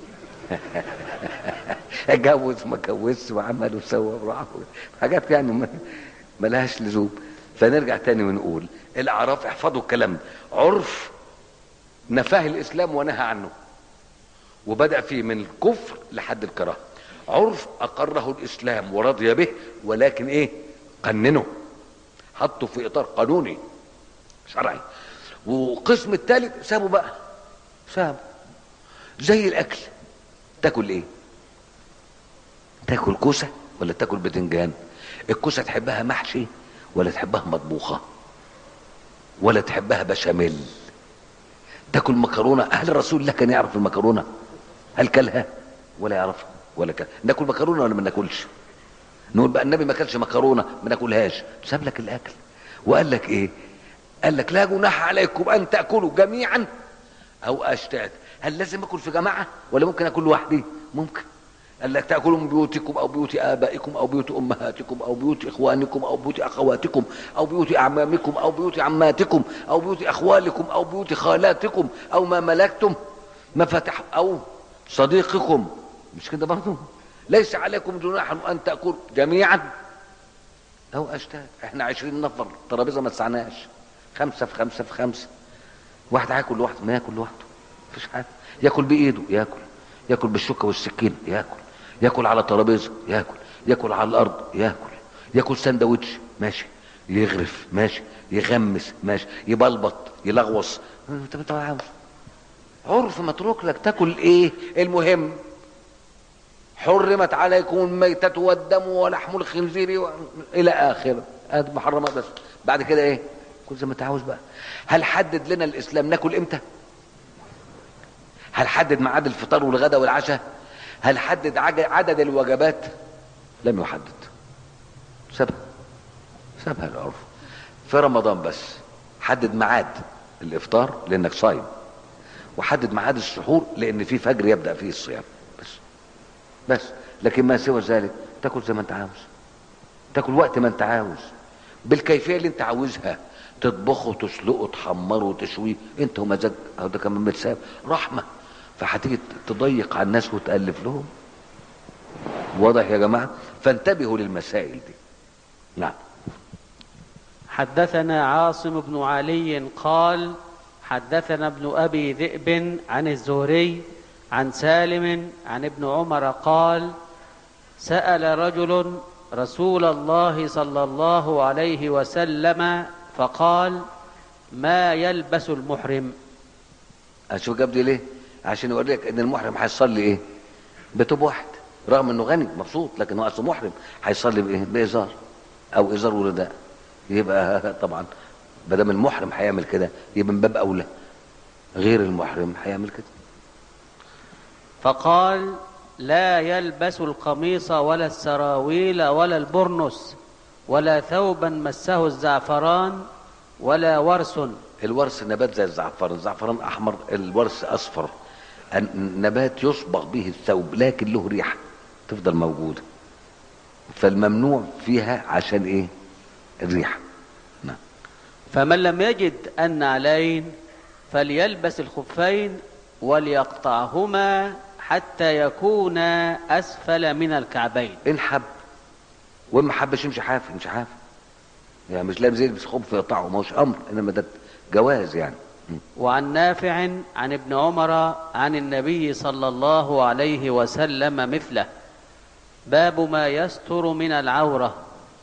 اتجوز ما اتجوزش وعمل وسوى وراح حاجات يعني ما- ملهاش لزوم فنرجع تاني ونقول الاعراف احفظوا الكلام ده عرف نفاه الاسلام ونهى عنه وبدا فيه من الكفر لحد الكراهه عرف اقره الاسلام ورضي به ولكن ايه قننه حطه في اطار قانوني شرعي وقسم الثالث سابه بقى سابه زي الاكل تاكل ايه تاكل كوسه ولا تاكل بتنجان الكوسه تحبها محشي ولا تحبها مطبوخه ولا تحبها بشاميل تاكل مكرونه هل الرسول الله كان يعرف المكرونه هل كلها ولا يعرفها ولا كل ناكل مكرونه ولا ما ناكلش نقول بقى النبي ما كلش مكرونه ما ناكلهاش ساب لك الاكل وقال لك ايه قال لك لا جناح عليكم ان تاكلوا جميعا او اشتات هل لازم اكل في جماعه ولا ممكن اكل لوحدي ممكن قال لك تاكلوا من بيوتكم او بيوت ابائكم او بيوت امهاتكم او بيوت اخوانكم او بيوت اخواتكم او بيوت اعمامكم او بيوت عماتكم او بيوت اخوالكم او بيوت خالاتكم او ما ملكتم مفاتح او صديقكم مش كده برضه ليس عليكم جناح ان تاكلوا جميعا او اشتات احنا عشرين نفر ترابيزه ما تسعناش خمسه في خمسه في خمسه واحد هياكل لوحده ما ياكل لوحده مفيش حاجه ياكل بايده ياكل ياكل بالشوكه والسكين ياكل ياكل على ترابيزه ياكل ياكل على الارض ياكل ياكل سندوتش ماشي يغرف ماشي يغمس ماشي يبلبط يلغوص انت انت عاوز عرف متروك لك تاكل ايه المهم حرمت عليكم الميتة والدم ولحم الخنزير و... الى اخره هذه محرمات بس بعد كده ايه كل زي ما انت عاوز بقى هل حدد لنا الاسلام ناكل امتى هل حدد ميعاد الفطار والغداء والعشاء هل حدد عج- عدد الوجبات لم يحدد سابها سابها العرف في رمضان بس حدد ميعاد الافطار لانك صايم وحدد ميعاد السحور لان في فجر يبدا فيه الصيام بس بس لكن ما سوى ذلك تاكل زي ما انت عاوز تاكل وقت ما انت عاوز بالكيفيه اللي انت عاوزها تطبخه تسلقه تحمره تشويه انت ومزاج اهو ده كمان متساب رحمه فهتيجي تضيق على الناس وتالف لهم واضح يا جماعه فانتبهوا للمسائل دي نعم حدثنا عاصم بن علي قال حدثنا ابن ابي ذئب عن الزهري عن سالم عن ابن عمر قال سال رجل رسول الله صلى الله عليه وسلم فقال ما يلبس المحرم اشوف جاب دي ليه عشان يوريك ان المحرم هيصلي ايه بتوب واحد رغم انه غني مبسوط لكن هو اصله محرم هيصلي بايه بازار او ازار ورداء يبقى طبعا ما دام المحرم هيعمل كده يبقى من باب اولى غير المحرم هيعمل كده فقال لا يلبس القميص ولا السراويل ولا البرنس ولا ثوبا مسه الزعفران ولا ورس الورس نبات زي الزعفران الزعفران احمر الورس اصفر النبات يصبغ به الثوب لكن له ريحه تفضل موجوده فالممنوع فيها عشان ايه الريحه نعم فمن لم يجد النعلين فليلبس الخفين وليقطعهما حتى يكونا أسفل من الكعبين ان حب وما حبش يمشي حافي يمشي حافي يعني مش لازم يلبس خبز يقطعه ما هوش امر انما ده جواز يعني م. وعن نافع عن ابن عمر عن النبي صلى الله عليه وسلم مثله باب ما يستر من العورة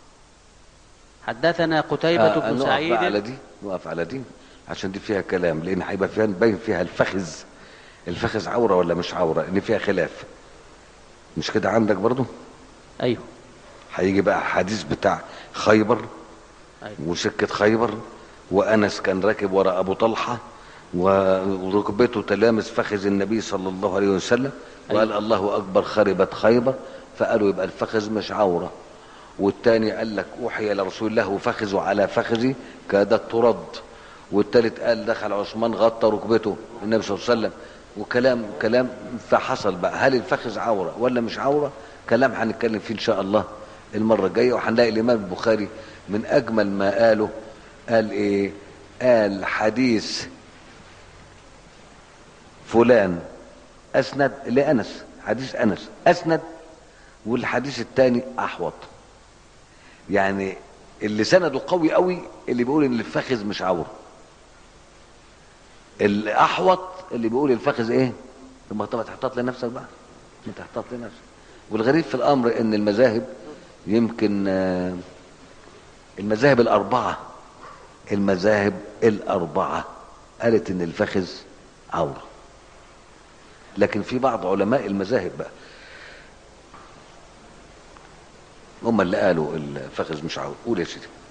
حدثنا قتيبة آه، بن نقف بقى على سعيد دي نقف على دي عشان دي فيها كلام لان هيبقى فيها باين فيها الفخذ الفخذ عوره ولا مش عوره ان فيها خلاف مش كده عندك برضو أيوه هيجي بقى حديث بتاع خيبر أيوه وسكة خيبر وأنس كان راكب وراء أبو طلحة و- وركبته تلامس فخذ النبي صلى الله عليه وسلم وقال أيوة. الله أكبر خربت خيبر فقالوا يبقى الفخذ مش عورة والتاني قال لك أوحي لرسول الله وفخذه على فخذي كادت ترد والتالت قال دخل عثمان غطى ركبته النبي صلى الله عليه وسلم وكلام كلام فحصل بقى هل الفخذ عورة ولا مش عورة كلام هنتكلم فيه إن شاء الله المرة الجاية وهنلاقي الإمام البخاري من أجمل ما قاله قال إيه قال حديث فلان أسند لأنس حديث أنس أسند والحديث الثاني أحوط يعني اللي سنده قوي قوي اللي بيقول ان الفخذ مش عوره الاحوط اللي بيقول الفخذ ايه طب ما طب تحتاط لنفسك بقى ما تحتاط لنفسك والغريب في الامر ان المذاهب يمكن آه، المذاهب الاربعه المذاهب الاربعه قالت ان الفخذ عوره لكن في بعض علماء المذاهب بقى هم اللي قالوا الفخذ مش عوره قول يا سيدي